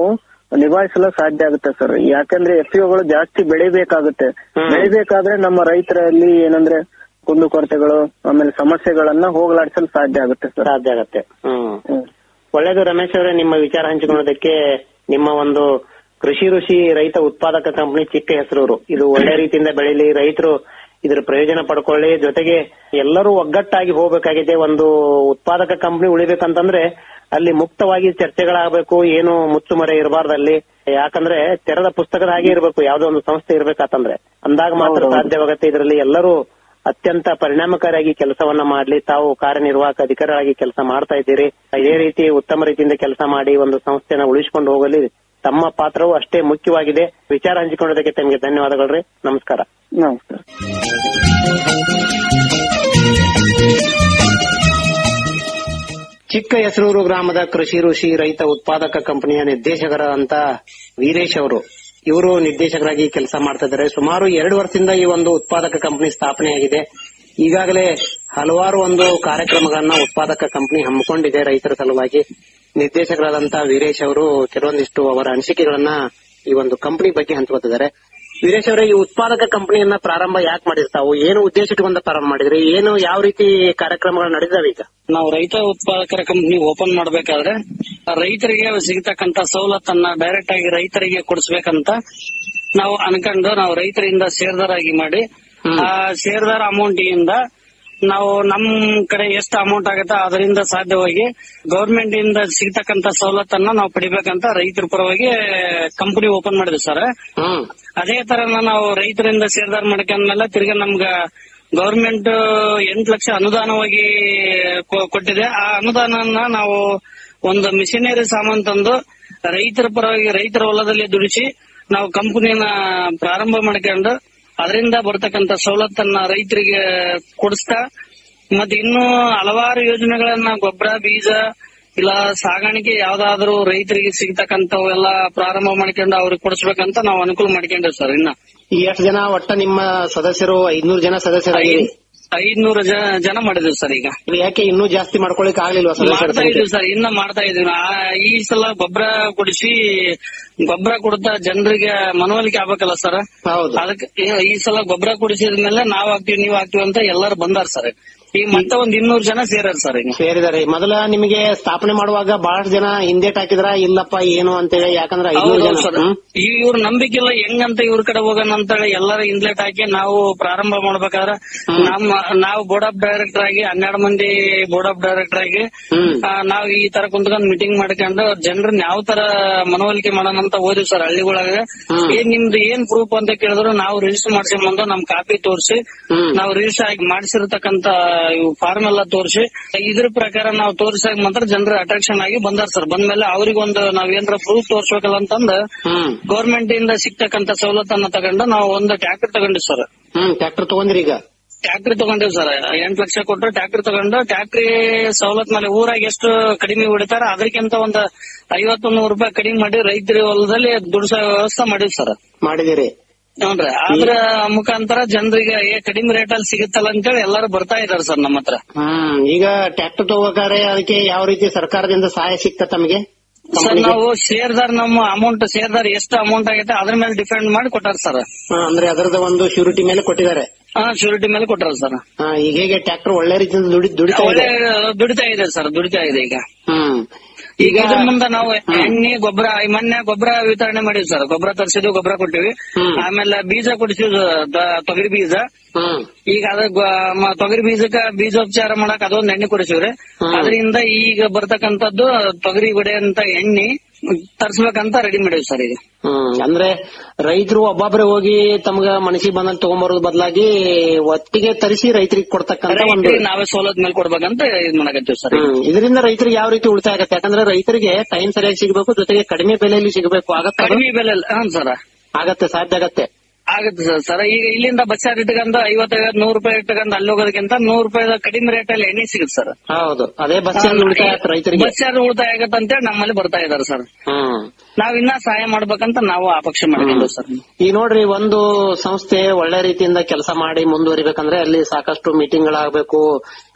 ನಿಭಾಯಿಸಲು ಸಾಧ್ಯ ಆಗುತ್ತೆ ಸರ್ ಯಾಕಂದ್ರೆ ಎಫ್ ಗಳು ಜಾಸ್ತಿ ಬೆಳಿಬೇಕಾಗುತ್ತೆ ಬೆಳಿಬೇಕಾದ್ರೆ ನಮ್ಮ ರೈತರಲ್ಲಿ ಏನಂದ್ರೆ ಕುಂದುಕೊರತೆಗಳು ಆಮೇಲೆ ಸಮಸ್ಯೆಗಳನ್ನ ಹೋಗಲಾಡಿಸಲು ಸಾಧ್ಯ ಆಗುತ್ತೆ ಸರ್ ಸಾಧ್ಯ ಆಗತ್ತೆ ಹ್ಮ್ ಹ್ಮ್. ಒಳ್ಳೇದು ರಮೇಶ್ ಅವರೇ ನಿಮ್ಮ ವಿಚಾರ ಹಂಚಿಕೊಳ್ಳೋದಕ್ಕೆ ನಿಮ್ಮ ಒಂದು ಕೃಷಿ ಋಷಿ ರೈತ ಉತ್ಪಾದಕ ಕಂಪನಿ ಚಿಕ್ಕ ಹೆಸರೂರು ಇದು ಒಳ್ಳೆ ರೀತಿಯಿಂದ ಬೆಳೀಲಿ ರೈತರು ಇದ್ರ ಪ್ರಯೋಜನ ಪಡ್ಕೊಳ್ಳಿ ಜೊತೆಗೆ ಎಲ್ಲರೂ ಒಗ್ಗಟ್ಟಾಗಿ ಹೋಗ್ಬೇಕಾಗಿದೆ ಒಂದು ಉತ್ಪಾದಕ ಕಂಪನಿ ಉಳಿಬೇಕಂತಂದ್ರೆ ಅಲ್ಲಿ ಮುಕ್ತವಾಗಿ ಚರ್ಚೆಗಳಾಗಬೇಕು ಏನು ಮುಚ್ಚುಮರೆ ಇರಬಾರ್ದು ಅಲ್ಲಿ ಯಾಕಂದ್ರೆ ತೆರೆದ ಪುಸ್ತಕದ ಹಾಗೆ ಇರಬೇಕು ಯಾವ್ದೋ ಒಂದು ಸಂಸ್ಥೆ ಇರ್ಬೇಕಂತಂದ್ರೆ ಅಂದಾಗ ಮಾತ್ರ ಹೌದೌದು. ಸಾಧ್ಯವಾಗುತ್ತೆ ಇದರಲ್ಲಿ ಎಲ್ಲರೂ ಅತ್ಯಂತ ಪರಿಣಾಮಕಾರಿಯಾಗಿ ಕೆಲಸವನ್ನ ಮಾಡ್ಲಿ ತಾವು ಕಾರ್ಯನಿರ್ವಾಹಕ ಅಧಿಕಾರಿಗಳಾಗಿ ಕೆಲಸ ಮಾಡ್ತಾ ಇದ್ದೀರಿ ಇದೇ ರೀತಿ ಉತ್ತಮ ರೀತಿಯಿಂದ ಕೆಲಸ ಮಾಡಿ ಒಂದು ಸಂಸ್ಥೆನ ಉಳಿಸಿಕೊಂಡು ಹೋಗಲಿ ತಮ್ಮ ಪಾತ್ರವು ಅಷ್ಟೇ ಮುಖ್ಯವಾಗಿದೆ ವಿಚಾರ ಹಂಚಿಕೊಳ್ಳೋದಕ್ಕೆ ತಮಗೆ ಧನ್ಯವಾದಗಳು ನಮಸ್ಕಾರ ನಮಸ್ಕಾರ ಚಿಕ್ಕ ಹೆಸರೂರು ಗ್ರಾಮದ ಕೃಷಿ ಋಷಿ ರೈತ ಉತ್ಪಾದಕ ಕಂಪನಿಯ ನಿರ್ದೇಶಕರಾದಂತ ವೀರೇಶ್ ಅವರು ಇವರು ನಿರ್ದೇಶಕರಾಗಿ ಕೆಲಸ ಮಾಡ್ತಾ ಇದ್ದಾರೆ ಸುಮಾರು ಎರಡು ವರ್ಷದಿಂದ ಈ ಒಂದು ಉತ್ಪಾದಕ ಕಂಪನಿ ಸ್ಥಾಪನೆಯಾಗಿದೆ ಈಗಾಗಲೇ ಹಲವಾರು ಒಂದು ಕಾರ್ಯಕ್ರಮಗಳನ್ನ ಉತ್ಪಾದಕ ಕಂಪನಿ ಹಮ್ಮಿಕೊಂಡಿದೆ ರೈತರ ಸಲುವಾಗಿ ನಿರ್ದೇಶಕರಾದಂತ ವೀರೇಶ್ ಅವರು ಕೆಲವೊಂದಿಷ್ಟು ಅವರ ಅನಿಸಿಕೆಗಳನ್ನ ಈ ಒಂದು ಕಂಪನಿ ಬಗ್ಗೆ ಹಂಚ್ಕೊತಿದ್ದಾರೆ ವೀರೇಶ್ ಅವರೇ ಈ ಉತ್ಪಾದಕ ಕಂಪನಿಯನ್ನ ಪ್ರಾರಂಭ ಯಾಕೆ ಮಾಡಿರ್ತಾವು ಏನು ಉದ್ದೇಶ ಇಟ್ಕೊಂಡು ಪ್ರಾರಂಭ ಮಾಡಿದ್ರಿ ಏನು ಯಾವ ರೀತಿ ಕಾರ್ಯಕ್ರಮಗಳು ನಡೆದಾವೆ ಈಗ ನಾವು ರೈತ ಉತ್ಪಾದಕರ ಕಂಪನಿ ಓಪನ್ ಮಾಡಬೇಕಾದ್ರೆ ರೈತರಿಗೆ ಸಿಗತಕ್ಕಂತ ಸವಲತ್ತನ್ನ ಡೈರೆಕ್ಟ್ ಆಗಿ ರೈತರಿಗೆ ಕೊಡಿಸ್ಬೇಕಂತ ನಾವು ಅನ್ಕೊಂಡು ನಾವು ರೈತರಿಂದ ಶೇರ್ದಾರಾಗಿ ಮಾಡಿ ಆ ಶೇರ್ದಾರ ಅಮೌಂಟ್ ಇಂದ ನಾವು ನಮ್ ಕಡೆ ಎಷ್ಟು ಅಮೌಂಟ್ ಆಗುತ್ತೆ ಅದರಿಂದ ಸಾಧ್ಯವಾಗಿ ಗವರ್ಮೆಂಟ್ ಇಂದ ಸಿಗ್ತಕ್ಕಂತ ಸವಲತ್ತನ್ನ ನಾವು ಪಡಿಬೇಕಂತ ರೈತರ ಪರವಾಗಿ ಕಂಪನಿ ಓಪನ್ ಮಾಡಿದ್ವಿ ಸರ್ ಅದೇ ತರ ನಾವು ರೈತರಿಂದ ಶೇರ್ದಾರ ಮಾಡ್ಕೊಂಡ್ಮೇಲೆ ತಿರ್ಗಾ ನಮ್ಗ ಗವರ್ಮೆಂಟ್ ಎಂಟು ಲಕ್ಷ ಅನುದಾನವಾಗಿ ಕೊ- ಕೊಟ್ಟಿದೆ ಆ ಅನುದಾನನ ನಾವು ಒಂದು ಮಿಷನರಿ ಸಾಮಾನ್ ತಂದು ರೈತರ ಪರವಾಗಿ ರೈತರ ಹೊಲದಲ್ಲಿ ದುಡಿಸಿ ನಾವು ಕಂಪನಿನ ಪ್ರಾರಂಭ ಮಾಡ್ಕೊಂಡು ಅದರಿಂದ ಬರ್ತಕ್ಕಂತ ಸವಲತ್ತನ್ನ ರೈತರಿಗೆ ಕೊಡಿಸ್ತಾ ಮತ್ತೆ ಇನ್ನೂ ಹಲವಾರು ಯೋಜನೆಗಳನ್ನ ಗೊಬ್ಬರ ಬೀಜ ಇಲ್ಲ ಸಾಗಾಣಿಕೆ ಯಾವ್ದಾದ್ರು ರೈತರಿಗೆ ಸಿಗ್ತಕ್ಕಂಥವೆಲ್ಲ ಪ್ರಾರಂಭ ಮಾಡ್ಕೊಂಡು ಅವ್ರಿಗೆ ಕೊಡಿಸ್ಬೇಕಂತ ನಾವು ಅನುಕೂಲ ಮಾಡ್ಕೊಂಡೇವ್ ಸರ್ ಇನ್ನ ಈ ಎಷ್ಟು ಜನ ಒಟ್ಟ ನಿಮ್ಮ ಸದಸ್ಯರು ಐದ್ನೂರು ಜನ ಸದಸ್ಯರಾಗಿರಿ ಐದ್ನೂರು ಜನ ಜನ ಮಾಡಿದ್ವಿ ಸರ್ ಈಗ ಯಾಕೆ ಇನ್ನೂ ಜಾಸ್ತಿ ಮಾಡ್ಕೊಳಿಕ್ ಆಗ್ಲಿಲ್ವಾ ಸದಸ್ಯರ ಮಾಡ್ತಾ ಸಂಖ್ಯೆ? ಇದೀವಿ ಸರ್ ಇನ್ನ ಮಾಡ್ತಾ ಇದೀವಿ ಆ- ಈ ಸಲ ಗೊಬ್ಬರ ಕೊಡಿಸಿ ಗೊಬ್ಬರ ಕೊಡ್ತಾ ಜನರಿಗೆ ಮನವೊಲಿಕೆ ಆಗ್ಬೇಕಲ್ಲ ಸರ್ ಹೌದು ಅದಕ್ಕೆ ಈ- ಈ ಸಲ ಗೊಬ್ಬರ ಕೊಡಿಸಿದ್ಮೇಲೆ ನಾವ್ ಹಾಕ್ತಿವಿ ನೀವ್ ಹಾಕ್ತಿವಿ ಅಂತ ಎಲ್ಲರೂ ಬಂದಾರ ಸರ್ ಈಗ ಮತ್ತೆ ಒಂದ್ ಇನ್ನೂರು ಜನ ಸೇರಾರ ಸರ್ ಈಗ ಸೇರಿದಾರೆ ಮೊದಲ ನಿಮಗೆ ಸ್ಥಾಪನೆ ಮಾಡುವಾಗ ಬಹಳಷ್ಟು ಜನ ಹಿಂದೇಟ್ ಹಾಕಿದ್ರ ಇಲ್ಲಪ್ಪ ಏನು ಅಂತೇಳಿ ಯಾಕಂದ್ರೆ ಐನೂರು ಹೌದು ಜನ ಸರ್ ಹ್ಮ್? ಇವ್ರ ನಂಬಿಕೆಲ್ಲ ಹೆಂಗಂತ ಇವ್ರ ಕಡೆ ಹೋಗೋಣ ಅಂತೇಳಿ ಎಲ್ಲರ ಇನ್ಲೆಟ್ ಹಾಕಿ ನಾವು ಪ್ರಾರಂಭ ಮಾಡ್ಬೇಕಾದ್ರೆ ನಮ್ಮ ನಾವು ಬೋರ್ಡ್ ಆಫ್ ಡೈರೆಕ್ಟರ್ ಆಗಿ ಹನ್ನೆರಡು ಮಂದಿ ಬೋರ್ಡ್ ಆಫ್ ಡೈರೆಕ್ಟರ್ ಆಗಿ ಆ, ನಾವು ಈ ತರ ಕುಂತ್ಕೊಂಡ್ ಮೀಟಿಂಗ್ ಮಾಡ್ಕೊಂಡು ಜನರನ್ನ ಯಾವ ತರ ಮನವೊಲಿಕೆ ಮಾಡೋಣ ಅಂತ ಓದಿವಿ ಸರ್ ಹಳ್ಳಿಗಳಾಗ ಏನ್ ನಿಮ್ದು ಏನ್ ಪ್ರೂಫ್ ಅಂತ ಕೇಳಿದ್ರು ನಾವು ರಿಜಿಸ್ಟರ್ ಮಾಡ್ಸ್ಕೊಂಡ್ ನಮ್ ಕಾಪಿ ತೋರಿಸಿ ನಾವು ರಿಜಿಸ್ಟರ್ ಆಗಿ ಮಾಡಿಸಿರ್ತಕ್ಕಂತ ಫಾರ್ಮ್ ಎಲ್ಲ ತೋರಿಸಿ ಇದ್ರ ಪ್ರಕಾರ ನಾವು ತೋರಿಸಾಗ ಮಾತ್ರ ಜನರ ಅಟ್ರಾಕ್ಷನ್ ಆಗಿ ಬಂದಾರ ಸರ್ ಬಂದ್ಮೇಲೆ ಅವ್ರಿಗೊಂದು ನಾವ್ ಏನಾರ ಪ್ರೂಫ್ ತೋರ್ಸ್ಬೇಕಲ್ಲ ಅಂತಂದ್ ಗೌರ್ಮೆಂಟ್ ಇಂದ ಸಿಗ್ತಕ್ಕಂತ ಸವಲತ್ತನ್ನ ತಗೊಂಡು ನಾವು ಒಂದು ಟ್ರ್ಯಾಕ್ಟರ್ ತಗೊಂಡಿವಿ ಸರ್ ಹ್ಮ್ ಟ್ರ್ಯಾಕ್ಟರ್ ತಗೊಂಡ್ರಿ ಈಗ ಟ್ರ್ಯಾಕ್ಟರ್ ತಗೊಂಡಿವಿ ಸರ್ ಎಂಟ್ ಲಕ್ಷ ಕೊಟ್ಟು ಟ್ರ್ಯಾಕ್ಟರ್ ತಗೊಂಡು ಟ್ರ್ಯಾಕ್ಟ್ರಿ ಸವಲತ್ ಮೇಲೆ ಊರಾಗ ಎಷ್ಟು ಕಡಿಮೆ ಹೊಡಿತಾರ ಅದಕ್ಕಿಂತ ಒಂದು ಐವತ್ತು ನೂರು ರೂಪಾಯಿ ಕಡಿಮೆ ಮಾಡಿ ರೈತರ ಹೊಲದಲ್ಲಿ ದುಡ್ಸೋ ವ್ಯವಸ್ಥೆ ಮಾಡಿವಿ ಸರ್ ಮಾಡಿದಿರಿ ನೋಡ್ರಿ ಅದ್ರ ಮುಖಾಂತರ ಜನರಿಗೆ ಏ ಕಡಿಮೆ ರೇಟ್ ಅಲ್ಲಿ ಸಿಗುತ್ತಲ್ಲ ಅಂತೇಳಿ ಎಲ್ಲರೂ ಬರ್ತಾ ಇದಾರೆ ಸರ್ ನಮ್ಮ ಹತ್ರ ಹ್ಮ್ ಈಗ ಟ್ರ್ಯಾಕ್ಟರ್ ತಗೋಬೇಕಾದ್ರೆ ಅದಕ್ಕೆ ಯಾವ ರೀತಿ ಸರ್ಕಾರದಿಂದ ಸಹಾಯ ಸಿಗ್ತ ತಮಗೆ ಸರ್ ನಾವು ಶೇರ್ದಾರ್ ನಮ್ಮ ಅಮೌಂಟ್ ಶೇರ್ದಾರ್ ಎಷ್ಟು ಅಮೌಂಟ್ ಆಗೈತೆ ಅದ್ರ ಮೇಲೆ ಡಿಪೆಂಡ್ ಮಾಡಿ ಕೊಟ್ಟಾರ ಸರ್ ಅಂದ್ರೆ ಅದರದ ಒಂದು ಶ್ಯೂರಿಟಿ ಮೇಲೆ ಕೊಟ್ಟಿದ್ದಾರೆ ಹಾ ಶ್ಯೂರಿಟಿ ಮೇಲೆ ಕೊಟ್ಟಾರ ಸರ್ ಹಾ, ಈಗ ಹೇಗೆ ಟ್ರ್ಯಾಕ್ಟರ್ ಒಳ್ಳೆ ರೀತಿಯಿಂದ ದುಡಿ ದುಡಿತಾ ಇದೆ ಒಳ್ಳೆ ದುಡಿತಾ ಇದೆ ಸರ್ ದುಡಿತಾ ಇದೆ ಈಗ ಹ್ಮ್ ಈಗ ಇದ್ರ ಮುಂದೆ ನಾವು ಎಣ್ಣೆ ಗೊಬ್ಬರ ಈ ಮೊನ್ನೆ ಗೊಬ್ಬರ ವಿತರಣೆ ಮಾಡಿವಿ ಸರ್ ಗೊಬ್ಬರ ತರಿಸಿದ್ವಿ ಗೊಬ್ಬರ ಕೊಟ್ಟಿವಿ ಆಮೇಲೆ ಬೀಜ ಕೊಡಿಸಿದ್ವಿ ದ- ತೊಗರಿ ಬೀಜ ಈಗ ಅದ ಗೊ- ಮ- ತೊಗರಿ ಬೀಜಕ್ಕ ಬೀಜೋಪಚಾರ ಮಾಡಕ್ ಅದೊಂದ್ ಎಣ್ಣೆ ಕೊಡಿಸಿವ್ರಿ ಅದರಿಂದ ಈಗ ಬರ್ತಕ್ಕಂಥದ್ದು ತೊಗರಿ ಹೊಡೆಯಂತ ಎಣ್ಣೆ ತರ್ಸ್ಬೇಕಂತ ರೆಡಿ ಮಾಡಿವಿ ಸರ್ ಈಗ ಹ್ಮ್ ಅಂದ್ರೆ ರೈತರು ಒಬ್ಬೊಬ್ರೆ ಹೋಗಿ ತಮ್ಗ ಮನಸ್ಸಿಗೆ ಬಂದಂತ ತಗೊಂಬರೋದ್ ಬದಲಾಗಿ ಒಟ್ಟಿಗೆ ತರಿಸಿ ರೈತರಿಗೆ ಕೊಡ್ತಕ್ಕಂತ ಒಂದು ರೈತರಿಗೆ ನಾವೇ ಸವಲತ್ ಮೇಲೆ ಕೊಡ್ಬೇಕಂತ ಇದ್ ಮಾಡಕತ್ತೀವಿ ಸರ್ ಈಗ. ಹ್ಮ್. ಇದರಿಂದ ರೈತರಿಗೆ ಯಾವ ರೀತಿ ಉಳಿತಾಯ ಆಗತ್ತೆ ಯಾಕಂದ್ರೆ ರೈತರಿಗೆ ಟೈಮ್ ಸರಿಯಾಗಿ ಸಿಗಬೇಕು ಜೊತೆಗೆ ಕಡಿಮೆ ಬೆಲೆಯಲ್ಲಿ ಸಿಗಬೇಕು ಆಗತ್ತೆ ಅದು? ಕಡಿಮೆ ಬೆಲೆ ಹ್ಮ್ ಸರ್ ಆಗತ್ತೆ ಸಾಧ್ಯ ಆಗತ್ತೆ ಆಗುತ್ತೆ ಸರ್ ಸರ್ ಈಗ ಇಲ್ಲಿಂದ ಬಸ್ ಚಾರ್ಜ್ ಇಟ್ಕೊಂಡು ಐವತ್ತೈವತ್ತು ನೂರು ರೂಪಾಯಿ ಇಟ್ಕೊಂಡು ಅಲ್ಲಿ ಹೋಗೋದಕ್ಕಿಂತ ನೂರು ರೂಪಾಯಿ ಕಡಿಮೆ ರೇಟ್ ಅಲ್ಲಿ ಎಣ್ಣೆ ಸಿಗುತ್ತೆ ಸರ್ ಹೌದು ಅದೇ ಬಸ್ ಚಾರ್ಜ್ ಉಳಿತಾಯ ಆಗತ್ತೆ ರೈತರಿಗೆ ಬಸ್ ಚಾರ್ಜ್ ಉಳಿತಾಯ ಆಗತ್ತೆ ಅಂತೇಳಿ ನಮ್ಮಲ್ಲಿ ಬರ್ತಾ ಇದಾರೆ ಸರ್ ಹ್ಮ್ ನಾವ್ ಇನ್ನ ಸಹಾಯ ಮಾಡ್ಬೇಕಂತ ನಾವು ಅಪೇಕ್ಷೆ ಮಾಡ್ಕೊಂಡು ಸರ್ ಈ ನೋಡ್ರಿ ಒಂದು ಸಂಸ್ಥೆ ಒಳ್ಳೆ ರೀತಿಯಿಂದ ಕೆಲಸ ಮಾಡಿ ಮುಂದುವರಿಬೇಕಂದ್ರೆ ಅಲ್ಲಿ ಸಾಕಷ್ಟು ಮೀಟಿಂಗ್ ಗಳಾಗಬೇಕು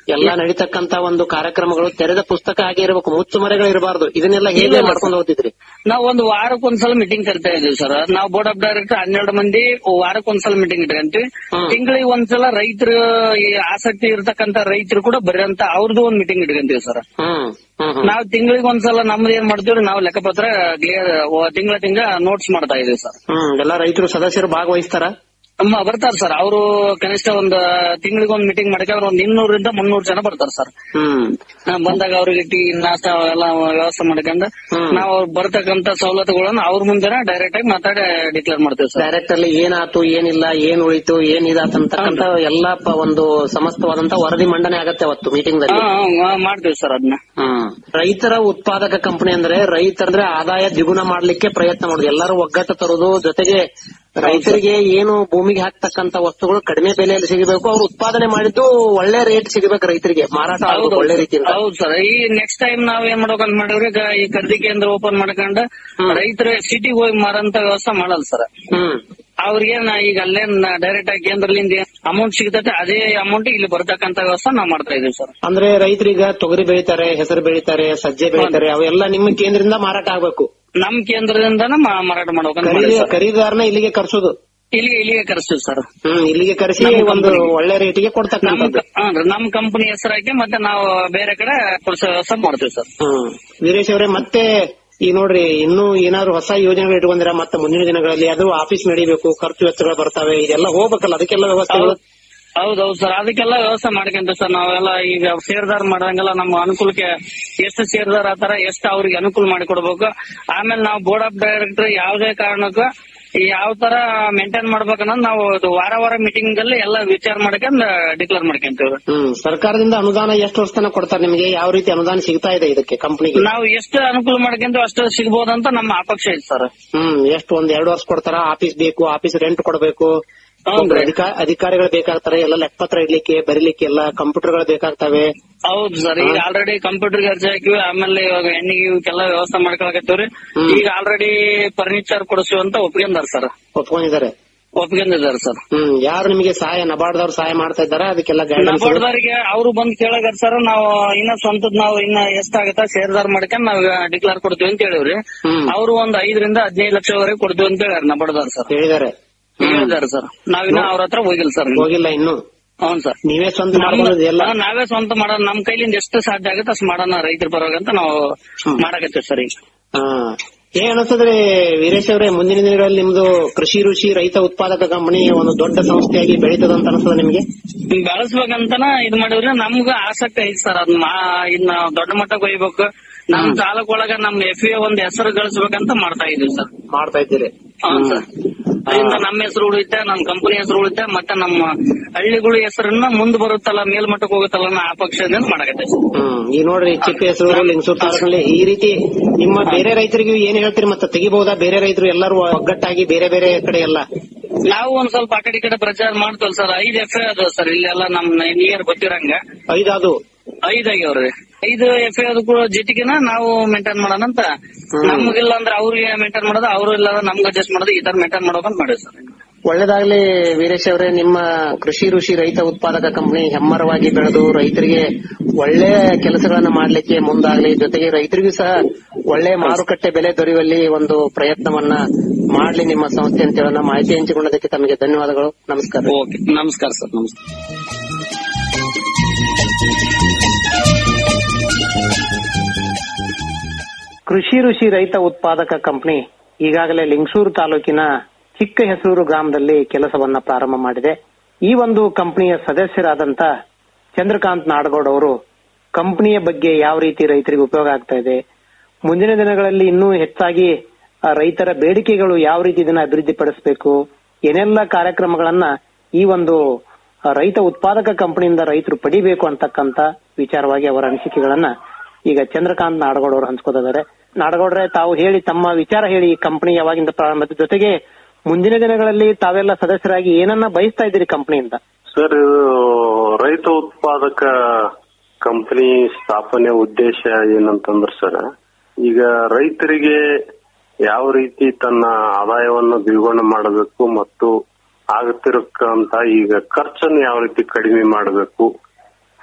ಎಲ್ಲಾ ನಡೀತಕ್ಕಂತ ಒಂದು ಕಾರ್ಯಕ್ರಮಗಳು ತೆರೆದ ಪುಸ್ತಕ ಆಗಿ ಇರಬೇಕು ಮುಚ್ಚುಮರೆಗಳು ಇರಬಾರ್ದು ಇದನ್ನೆಲ್ಲ ಹೇಗೆ ಇಲ್ಲ, ಮಾಡ್ಕೊಂಡು ಹೋಗ್ತಿದ್ರಿ ನಾವ್ ಒಂದು ವಾರಕ್ಕೊಂದ್ಸಲ ಮೀಟಿಂಗ್ ಕರಿತಾ ಇದೀವಿ ಸರ್ ನಾವು ಬೋರ್ಡ್ ಆಫ್ ಡೈರೆಕ್ಟರ್ ಹನ್ನೆರಡು ಮಂದಿ ವಾರಕ್ಕೊಂದ್ಸಲ ಮೀಟಿಂಗ್ ಇಟ್ಕೊಂತೀವಿ ತಿಂಗಳಿಗೆ ಒಂದ್ಸಲ ರೈತರು ಈ ಆಸಕ್ತಿ ಇರ್ತಕ್ಕಂತ ರೈತರು ಕೂಡ ಬರೆಯಂತ ಅವ್ರದ್ದು ಒಂದ್ ಮೀಟಿಂಗ್ ಇಟ್ಕೊಂತೀವಿ ಸರ್ ಹ್ಮ್ ಹ್ಮ್ ಹ್ಮ್. ನಾವ್ ತಿಂಗಳಿಗೆ ಒಂದ್ಸಲ ನಮ್ದು ಏನ್ ಮಾಡ್ತೀವಿ ನಾವು ಲೆಕ್ಕಪತ್ರ ಕ್ಲಿಯರ್ ತಿಂಗಳ ತಿಂಗಳ ನೋಟ್ಸ್ ಮಾಡ್ತಾ ಇದೀವಿ ಸರ್ ಹ್ಮ್ ಎಲ್ಲಾ ರೈತರು ಸದಸ್ಯರು ಭಾಗವಹಿಸ್ತಾರ ಅಮ್ಮ ಬರ್ತಾರ ಸರ್ ಅವರು ಕನಿಷ್ಠ ಒಂದ್ ತಿಂಗಳಿಗೆ ಒಂದ್ ಮೀಟಿಂಗ್ ಮಾಡಿದ್ರೆ ಒಂದ್ ಇನ್ನೂರಿಂದ ಮುನ್ನೂರು ಜನ ಬರ್ತಾರ ಸರ್ ಹ್ಮ್ ಬಂದಾಗ ಅವ್ರಿಗೆ ಟೀ ನಾಷ್ಟ ಎಲ್ಲ ವ್ಯವಸ್ಥೆ ಮಾಡ್ಕೊಂಡು ನಾವು ಅವ್ರ್ ಬರ್ತಕ್ಕಂತ ಸವಲತ್ತುಗಳನ್ನ ಅವ್ರ ಮುಂದೆ ಡೈರೆಕ್ಟ್ ಆಗಿ ಮಾತಾಡಿ ಡಿಕ್ಲೇರ್ ಮಾಡ್ತೀವಿ ಸರ್ ಡೈರೆಕ್ಟ್ ಅಲ್ಲಿ ಏನಾತು ಏನಿಲ್ಲ ಏನ್ ಉಳಿತು ಏನ್ ಇದಾತಂತಕ್ಕಂತ ಎಲ್ಲಾ ಪ- ಒಂದು ಸಮಸ್ತವಾದಂತ ವರದಿ ಮಂಡನೆ ಆಗತ್ತೆ ಅವತ್ತು ಮೀಟಿಂಗ್ ದಲ್ಲಿ ಹಾ, ಹಾ, ಮಾಡ್ತೀವಿ ಸರ್ ಅದನ್ನ ಹ್ಮ್ ರೈತರ ಉತ್ಪಾದಕ ಕಂಪನಿ ಅಂದ್ರೆ ರೈತರಂದ್ರೆ ಆದಾಯ ದ್ವಿಗುಣ ಮಾಡ್ಲಿಕ್ಕೆ ಪ್ರಯತ್ನ ಮಾಡುದು ಎಲ್ಲರೂ ಒಗ್ಗಟ್ಟು ತರುದು ಜೊತೆಗೆ ರೈತರಿಗೆ ಏನು ಭೂಮಿಗೆ ಹಾಕ್ತಕ್ಕಂತ ವಸ್ತುಗಳು ಕಡಿಮೆ ಬೆಲೆಯಲ್ಲಿ ಸಿಗಬೇಕು ಅವ್ರು ಉತ್ಪಾದನೆ ಮಾಡಿದ್ದು ಒಳ್ಳೆ ರೇಟ್ ಸಿಗಬೇಕು ರೈತರಿಗೆ ಮಾರಾಟ ಆಗೋದು ಒಳ್ಳೆ ರೀತಿಯಿಂದ ಹೌದು ಸರ್ ಈ ನೆಕ್ಸ್ಟ್ ಟೈಮ್ ನಾವ್ ಏನ್ ಮಾಡ್ಬೇಕಂತ ಮಾಡಿವ್ರಿ ಈಗ ಈ ಖರೀದಿ ಕೇಂದ್ರ ಓಪನ್ ಮಾಡ್ಕೊಂಡು ರೈತರ ಸಿಟಿಗೆ ಹೋಗಿ ಮಾರಂತ ವ್ಯವಸ್ಥೆ ಮಾಡಲ್ಲ ಸರ್ ಹ್ಮ್ ಅವ್ರಿಗೇನ್ ಈಗ ಅಲ್ಲೇನ್ ಡೈರೆಕ್ಟ್ ಆಗಿ ಕೇಂದ್ರದಿಂದ ಅಮೌಂಟ್ ಸಿಗ್ತೈತೆ ಅದೇ ಅಮೌಂಟ್ ಇಲ್ಲಿ ಬರ್ತಕ್ಕಂತ ವ್ಯವಸ್ಥೆ ನಾವ್ ಮಾಡ್ತಾ ಇದೀವಿ ಸರ್ ಅಂದ್ರೆ ರೈತರೀಗ ತೊಗರಿ ಬೆಳಿತಾರೆ ಹೆಸರು ಬೆಳಿತಾರೆ ಸಜ್ಜೆ ಬೆಳಿತಾರೆ ಅವೆಲ್ಲ ನಿಮ್ಮ ಕೇಂದ್ರದಿಂದ ಮಾರಾಟ ಆಗ್ಬೇಕು ನಮ್ ಕೇಂದ್ರದಿಂದನ ಮಾ- ಮಾರಾಟ ಮಾಡ್ಬೇಕಂತ ಖರೀದಿ ಮಾಡಿವಿ ಸರ್. ಖರೀದಿದಾರನ ಇಲ್ಲಿಗೆ ಕರ್ಸೋದು ಇಲ್ಲಿ ಇಲ್ಲಿಗೆ ಕರೆಸ್ತೀವಿ ಸರ್ ಹ್ಮ್ ಇಲ್ಲಿಗೆ ಕರೆಸಿ ನಮ್ಮ ಒಂದು company. ಒಳ್ಳೆ ರೇಟಿಗೆ ನಮ್ ಕೊಡ್ತಕ್ಕಂಥದ್ದು ಹ್ಞೂ ನಮ್ ಕಂಪನಿ ಹೆಸರಾಕಿ ಮತ್ತೆ ನಾವು ಬೇರೆ ಕಡೆ ಕೊಡ್ಸೋ ವ್ಯವಸ್ಥೆ ಮಾಡ್ತೀವಿ ಸರ್ ಹ್ಮ್ ವೀರೇಶ್ ಅವರೇ ಮತ್ತೆ ಈ ನೋಡ್ರಿ ಇನ್ನೂ ಏನಾದ್ರು ಹೊಸ ಯೋಜನೆಗಳು ಇಟ್ಕೊಂಡಿರ ಮತ್ತೆ ಮುಂದಿನ ದಿನಗಳಲ್ಲಿ ಅದು ಆಫೀಸ್ ನಡಿಬೇಕು ಖರ್ಚು ವೆಚ್ಚಗಳು ಬರ್ತವೆ ಇದೆಲ್ಲ ಹೋಗ್ಬೇಕಲ್ಲ ಅದಕ್ಕೆಲ್ಲ ವ್ಯವಸ್ಥೆಗಳು ಹೌದೌದು ಸರ್ ಅದಕ್ಕೆಲ್ಲ ವ್ಯವಸ್ಥೆ ಮಾಡ್ಕೊಂತೀವಿ ಸರ್ ನಾವೆಲ್ಲ ಈಗ ಸೇರ್ದಾರ್ ಮಾಡಂಗೆಲ್ಲ ನಮ್ಮ ಅನುಕೂಲಕ್ಕೆ ಎಷ್ಟು ಸೇರ್ದಾರ್ ಆತರ ಎಷ್ಟು ಅವ್ರಿಗೆ ಅನುಕೂಲ ಮಾಡಿಕೊಡ್ಬೇಕು ಆಮೇಲೆ ನಾವು ಬೋರ್ಡ್ ಆಫ್ ಡೈರೆಕ್ಟರ್ ಯಾವುದೇ ಕಾರಣಕ್ಕೂ ಯಾವ ತರ ಮೇಂಟೈನ್ ಮಾಡ್ಬೇಕನ್ನೋದು ನಾವು ಇದು ವಾರ ವಾರ ಮೀಟಿಂಗ್ ಅಲ್ಲಿ ಎಲ್ಲ ವಿಚಾರ ಮಾಡ್ಕೊಂಡ್ ಡಿಕ್ಲೇರ್ ಮಾಡ್ಕೊಂತೀವಿ ಹ್ಮ್ ಸರ್ಕಾರದಿಂದ ಅನುದಾನ ಎಷ್ಟು ವರ್ಷ ತನಕ ಕೊಡ್ತಾರೆ ನಿಮಗೆ ಯಾವ ರೀತಿ ಅನುದಾನ ಸಿಗ್ತಾ ಇದೆ ಇದಕ್ಕೆ ಕಂಪನಿಗೆ ನಾವು ಎಷ್ಟು ಅನುಕೂಲ ಮಾಡ್ಕೊಂತೀವಿ ಅಷ್ಟು ಸಿಗ್ಬೋದಂತ ನಮ್ಮ ಅಪೇಕ್ಷೆ ಐತೆ ಸರ್ ಹ್ಮ್ ಎಷ್ಟು ಒಂದ್ ಎರಡು ವರ್ಷ ಕೊಡ್ತಾರ ಆಫೀಸ್ ಬೇಕು ಆಫೀಸ್ ರೆಂಟ್ ಕೊಡಬೇಕು ಹೌದ್ರಿ. ಅಧಿಕಾ- ಅಧಿಕಾರಿಗಳು ಬೇಕಾಗ್ತಾರೆ ಎಲ್ಲ ಲೆಕ್ಕಪತ್ರ ಇಡ್ಲಿಕ್ಕೆ ಬರೀಲಿಕ್ಕೆ ಎಲ್ಲ ಕಂಪ್ಯೂಟರ್ಗಳು ಬೇಕಾಗ್ತವೆ ಹೌದು ಸರ್ ಈಗ ಆಲ್ರೆಡಿ ಕಂಪ್ಯೂಟರ್ ಅರ್ಜಿ ಹಾಕಿವಿ ಆಮೇಲೆ ಇವಾಗ ಎಣ್ಣಿಗೆ ಇವಕ್ಕೆಲ್ಲ ವ್ಯವಸ್ಥೆ ಮಾಡ್ಕೊಳಕತ್ತೀವ್ರಿ ಈಗ ಆಲ್ರೆಡಿ ಫರ್ನಿಚರ್ ಕೊಡಿಸುವ ಅಂತ ಒಪ್ಕೊಂಡಾರ ಸರ್ ಒಪ್ಕೊಂಡಿದ್ದಾರೆ ಒಪ್ಕೊಂಡಿದ್ದಾರೆ ಸರ್ ಹ್ಮ್ ಯಾರು ನಿಮಗೆ ಸಹಾಯ ನಬಾರ್ದವ್ರು ಸಹಾಯ ಮಾಡ್ತಾ ಇದ್ದಾರಾ ಅದಕ್ಕೆಲ್ಲ ಗೈಡೆನ್ಸ್ ನಬಾರ್ದವರಿಗೆ ಅವರು ಬಂದ್ ಕೇಳಾಗರ್ ಸರ್ ನಾವು ಇನ್ನ ಸ್ವಂತದ್ ನಾವು ಇನ್ನ ಎಷ್ಟಾಗತ್ತ ಶೇರ್ದಾರ್ ಮಾಡ್ಕೊಂಡ್ ನಾವ್ ಡಿಕ್ಲೇರ್ ಕೊಡ್ತೀವಿ ಅಂತ ಹೇಳಿವ್ರಿ ಅವರು ಒಂದ್ ಐದರಿಂದ ಹದಿನೈದು ಲಕ್ಷವರೆಗೆ ಕೊಡ್ತೀವಿ ಅಂತ ಹೇಳ್ಯಾರ ನಬಾರ್ದವ್ರು ಸರ್ ಹೇಳಿದ್ದಾರೆ ಹೇಳಿದಾರೆ ಸರ್ ನಾವಿನ್ನ ಅವ್ರ ಹತ್ರ ಹೋಗಿಲ್ಲ ಸರ್ ಹೋಗಿಲ್ಲ ಇನ್ನು ಹೌನ್ ಸರ್ ನೀವೇ ಸ್ವಂತ ಮಾಡ್ಕೊಳ್ಳೋದು ಎಲ್ಲ ನಮ್ದು- ನಾವೇ ಸ್ವಂತ ಮಾಡೋಣ ನಮ್ ಕೈಲಿಂದ ಎಷ್ಟು ಸಾಧ್ಯ ಆಗುತ್ತೆ ಅಷ್ಟು ಮಾಡೋಣ ರೈತರ ಪರವಾಗಿ ಅಂತ ನಾವು ಮಾಡಕತ್ತೀವಿ ಸರ್ ಈಗ ಹಾ ಏನ್ ಅನಿಸ್ತದ್ರಿ ವೀರೇಶ್ ಅವರೇ ಮುಂದಿನ ದಿನಗಳಲ್ಲಿ ನಿಮ್ದು ಕೃಷಿ ಋಷಿ ರೈತ ಉತ್ಪಾದಕ ಕಂಪನಿ ಒಂದು ದೊಡ್ಡ ಸಂಸ್ಥೆಯಾಗಿ ಬೆಳೀತದ ಅಂತ ಅನಿಸ್ತದ ನಿಮ್ಗೆ ಬೆಳೆಸ್ಬೇಕಂತನ ಇದ್ ಮಾಡಿವ್ರಿ ನಮ್ಗ ಆಸಕ್ತಿ ಐತಿ ಸರ್ ಅದ್ ಮಾ ಇನ್ನ ದೊಡ್ಡ ಮಟ್ಟಕ್ಕೆ ಒಯ್ಬೇಕು ನಮ್ ತಾಲೂಕ್ ಒಳಗ ನಮ್ ಎಫ್ ಎ ಒಂದ್ ಹೆಸರು ಗಳಿಸ್ಬೇಕಂತ ಮಾಡ್ತಾ ಇದೀವಿ ಸರ್ ಮಾಡ್ತಾ ಇದ್ದೀರಿ ಹೌದು ಸರ್ ಅದರಿಂದ ನಮ್ಮ ಹೆಸರು ಉಳಿತೆ ನಮ್ ಕಂಪನಿ ಹೆಸರು ಉಳಿತೆ ಮತ್ತೆ ನಮ್ಮ ಹಳ್ಳಿಗಳ ಹೆಸರನ್ನ ಮುಂದ್ ಬರುತ್ತಲ್ಲ ಮೇಲ್ಮಟ್ಟಕ್ಕೆ ಹೋಗುತ್ತಲ್ಲ ಅನ್ನೋ ಆ ಪಕ್ಷದಿಂದ ಮಾಡಕತ್ತೆ ಸರ್ ಹ್ಮ್ ಈ ನೋಡ್ರಿ ಚಿಕ್ಕ ಹೆಸರು ಲಿಂಗಸೂರ್ ತಾಲೂಕಿನಲ್ಲಿ ಈ ರೀತಿ ನಿಮ್ಮ ಬೇರೆ ರೈತರಿಗೂ ಏನ್ ಹೇಳ್ತೀರಿ ಮತ್ತೆ ತೆಗಿಬಹುದಾ ಬೇರೆ ರೈತರು ಎಲ್ಲರೂ ಒಗ್ಗಟ್ಟಾಗಿ ಬೇರೆ ಬೇರೆ ಕಡೆ ಎಲ್ಲ ನಾವು ಒಂದ್ ಸ್ವಲ್ಪ ಆ ಕಡೆ ಈ ಕಡೆ ಪ್ರಚಾರ ಮಾಡ್ತೇವಲ್ಲ ಸರ್ ಐದ್ ಎಫ್ ಎ ಅದು ಸರ್ ಇಲ್ಲೆಲ್ಲ ನಮ್ ನಿಯರ್ ಗೊತ್ತಿರಂಗ ಐದಾದು ಐದ್ ಆಗ್ಯಾವ್ರಿ ಐದು ಎಫ್ ಎ ಅದು ಕೂಡ ಜೊತೆಗಿನ ನಾವು ಮೇಂಟೈನ್ ಮಾಡೋಣ ಅಂತ ನಮ್ಗಿಲ್ಲ ಅಂದ್ರೆ ಅವ್ರಿಗೆ ಮೇಂಟೈನ್ ಮಾಡೋದು ಅವ್ರು ಇಲ್ಲ ಅಂದ್ರೆ ನಮ್ಗೆ ಅಡ್ಜಸ್ಟ್ ಮಾಡೋದು ಈ ತರ ಮೇಂಟೈನ್ ಮಾಡ್ಬೇಕಂತ ಮಾಡಿವಿ ಸರ್ ಒಳ್ಳೇದಾಗ್ಲಿ ವೀರೇಶ್ ಅವರೇ ನಿಮ್ಮ ಕೃಷಿ ಋಷಿ ರೈತ ಉತ್ಪಾದಕ ಕಂಪನಿ ಹೆಮ್ಮರವಾಗಿ ಬೆಳೆದು ರೈತರಿಗೆ ಒಳ್ಳೆ ಕೆಲಸಗಳನ್ನ ಮಾಡ್ಲಿಕ್ಕೆ ಮುಂದಾಗ್ಲಿ ಜೊತೆಗೆ ರೈತರಿಗೂ ಸಹ ಒಳ್ಳೆ ಮಾರುಕಟ್ಟೆ ಬೆಲೆ ದೊರೆಯುವಲ್ಲಿ ಒಂದು ಪ್ರಯತ್ನವನ್ನ ಮಾಡ್ಲಿ ನಿಮ್ಮ ಸಂಸ್ಥೆ ಅಂತ ಹೇಳೋಣ ಮಾಹಿತಿ ಹಂಚಿಕೊಂಡದಕ್ಕೆ ತಮಗೆ ಧನ್ಯವಾದಗಳು ನಮಸ್ಕಾರ ಓಕೆ ನಮಸ್ಕಾರ ಸರ್ ನಮಸ್ಕಾರ ಕೃಷಿ ಋಷಿ ರೈತ ಉತ್ಪಾದಕ ಕಂಪನಿ ಈಗಾಗಲೇ ಲಿಂಗಸೂರು ತಾಲೂಕಿನ ಚಿಕ್ಕ ಹೆಸೂರು ಗ್ರಾಮದಲ್ಲಿ ಕೆಲಸವನ್ನ ಪ್ರಾರಂಭ ಮಾಡಿದೆ ಈ ಒಂದು ಕಂಪನಿಯ ಸದಸ್ಯರಾದಂತ ಚಂದ್ರಕಾಂತ್ ನಾಡಗೌಡ್ ಅವರು ಕಂಪನಿಯ ಬಗ್ಗೆ ಯಾವ ರೀತಿ ರೈತರಿಗೆ ಉಪಯೋಗ ಆಗ್ತಾ ಇದೆ ಮುಂದಿನ ದಿನಗಳಲ್ಲಿ ಇನ್ನೂ ಹೆಚ್ಚಾಗಿ ಆ, ರೈತರ ಬೇಡಿಕೆಗಳು ಯಾವ ರೀತಿ ಇದನ್ನ ಅಭಿವೃದ್ಧಿಪಡಿಸಬೇಕು ಏನೆಲ್ಲ ಕಾರ್ಯಕ್ರಮಗಳನ್ನ ಈ ಒಂದು ಆ, ರೈತ ಉತ್ಪಾದಕ ಕಂಪನಿಯಿಂದ ರೈತರು ಪಡಿಬೇಕು ಅಂತಕ್ಕಂತ ವಿಚಾರವಾಗಿ ಅವರ ಅನಿಸಿಕೆಗಳನ್ನ ಈಗ ಚಂದ್ರಕಾಂತ್ ನಾಡಗೌಡ ಅವರು ಹಂಚ್ಕೋತಿದ್ದಾರೆ ನಾಡಗೌಡ್ರೆ ತಾವು ಹೇಳಿ ತಮ್ಮ ವಿಚಾರ ಹೇಳಿ ಈ ಕಂಪನಿ ಯಾವಾಗಿಂದ ಪ್ರಾರಂಭದ ಜೊತೆಗೆ ಮುಂದಿನ ದಿನಗಳಲ್ಲಿ ತಾವೆಲ್ಲ ಸದಸ್ಯರಾಗಿ ಏನನ್ನ ಬಯಸ್ತಾ ಇದ್ದೀರಿ ಕಂಪನಿಯಿಂದ ಸರ್ ಇದು ರೈತ ಉತ್ಪಾದಕ ಕಂಪನಿ ಸ್ಥಾಪನೆ ಉದ್ದೇಶ ಏನಂತಂದ್ರೆ ಸರ್ ಈಗ ರೈತರಿಗೆ ಯಾವ ರೀತಿ ತನ್ನ ಆದಾಯವನ್ನು ದ್ವಿಗುಣ ಮಾಡಬೇಕು ಮತ್ತು ಆಗುತ್ತಿರಕ್ಕಂತ ಈಗ ಖರ್ಚನ್ನು ಯಾವ ರೀತಿ ಕಡಿಮೆ ಮಾಡಬೇಕು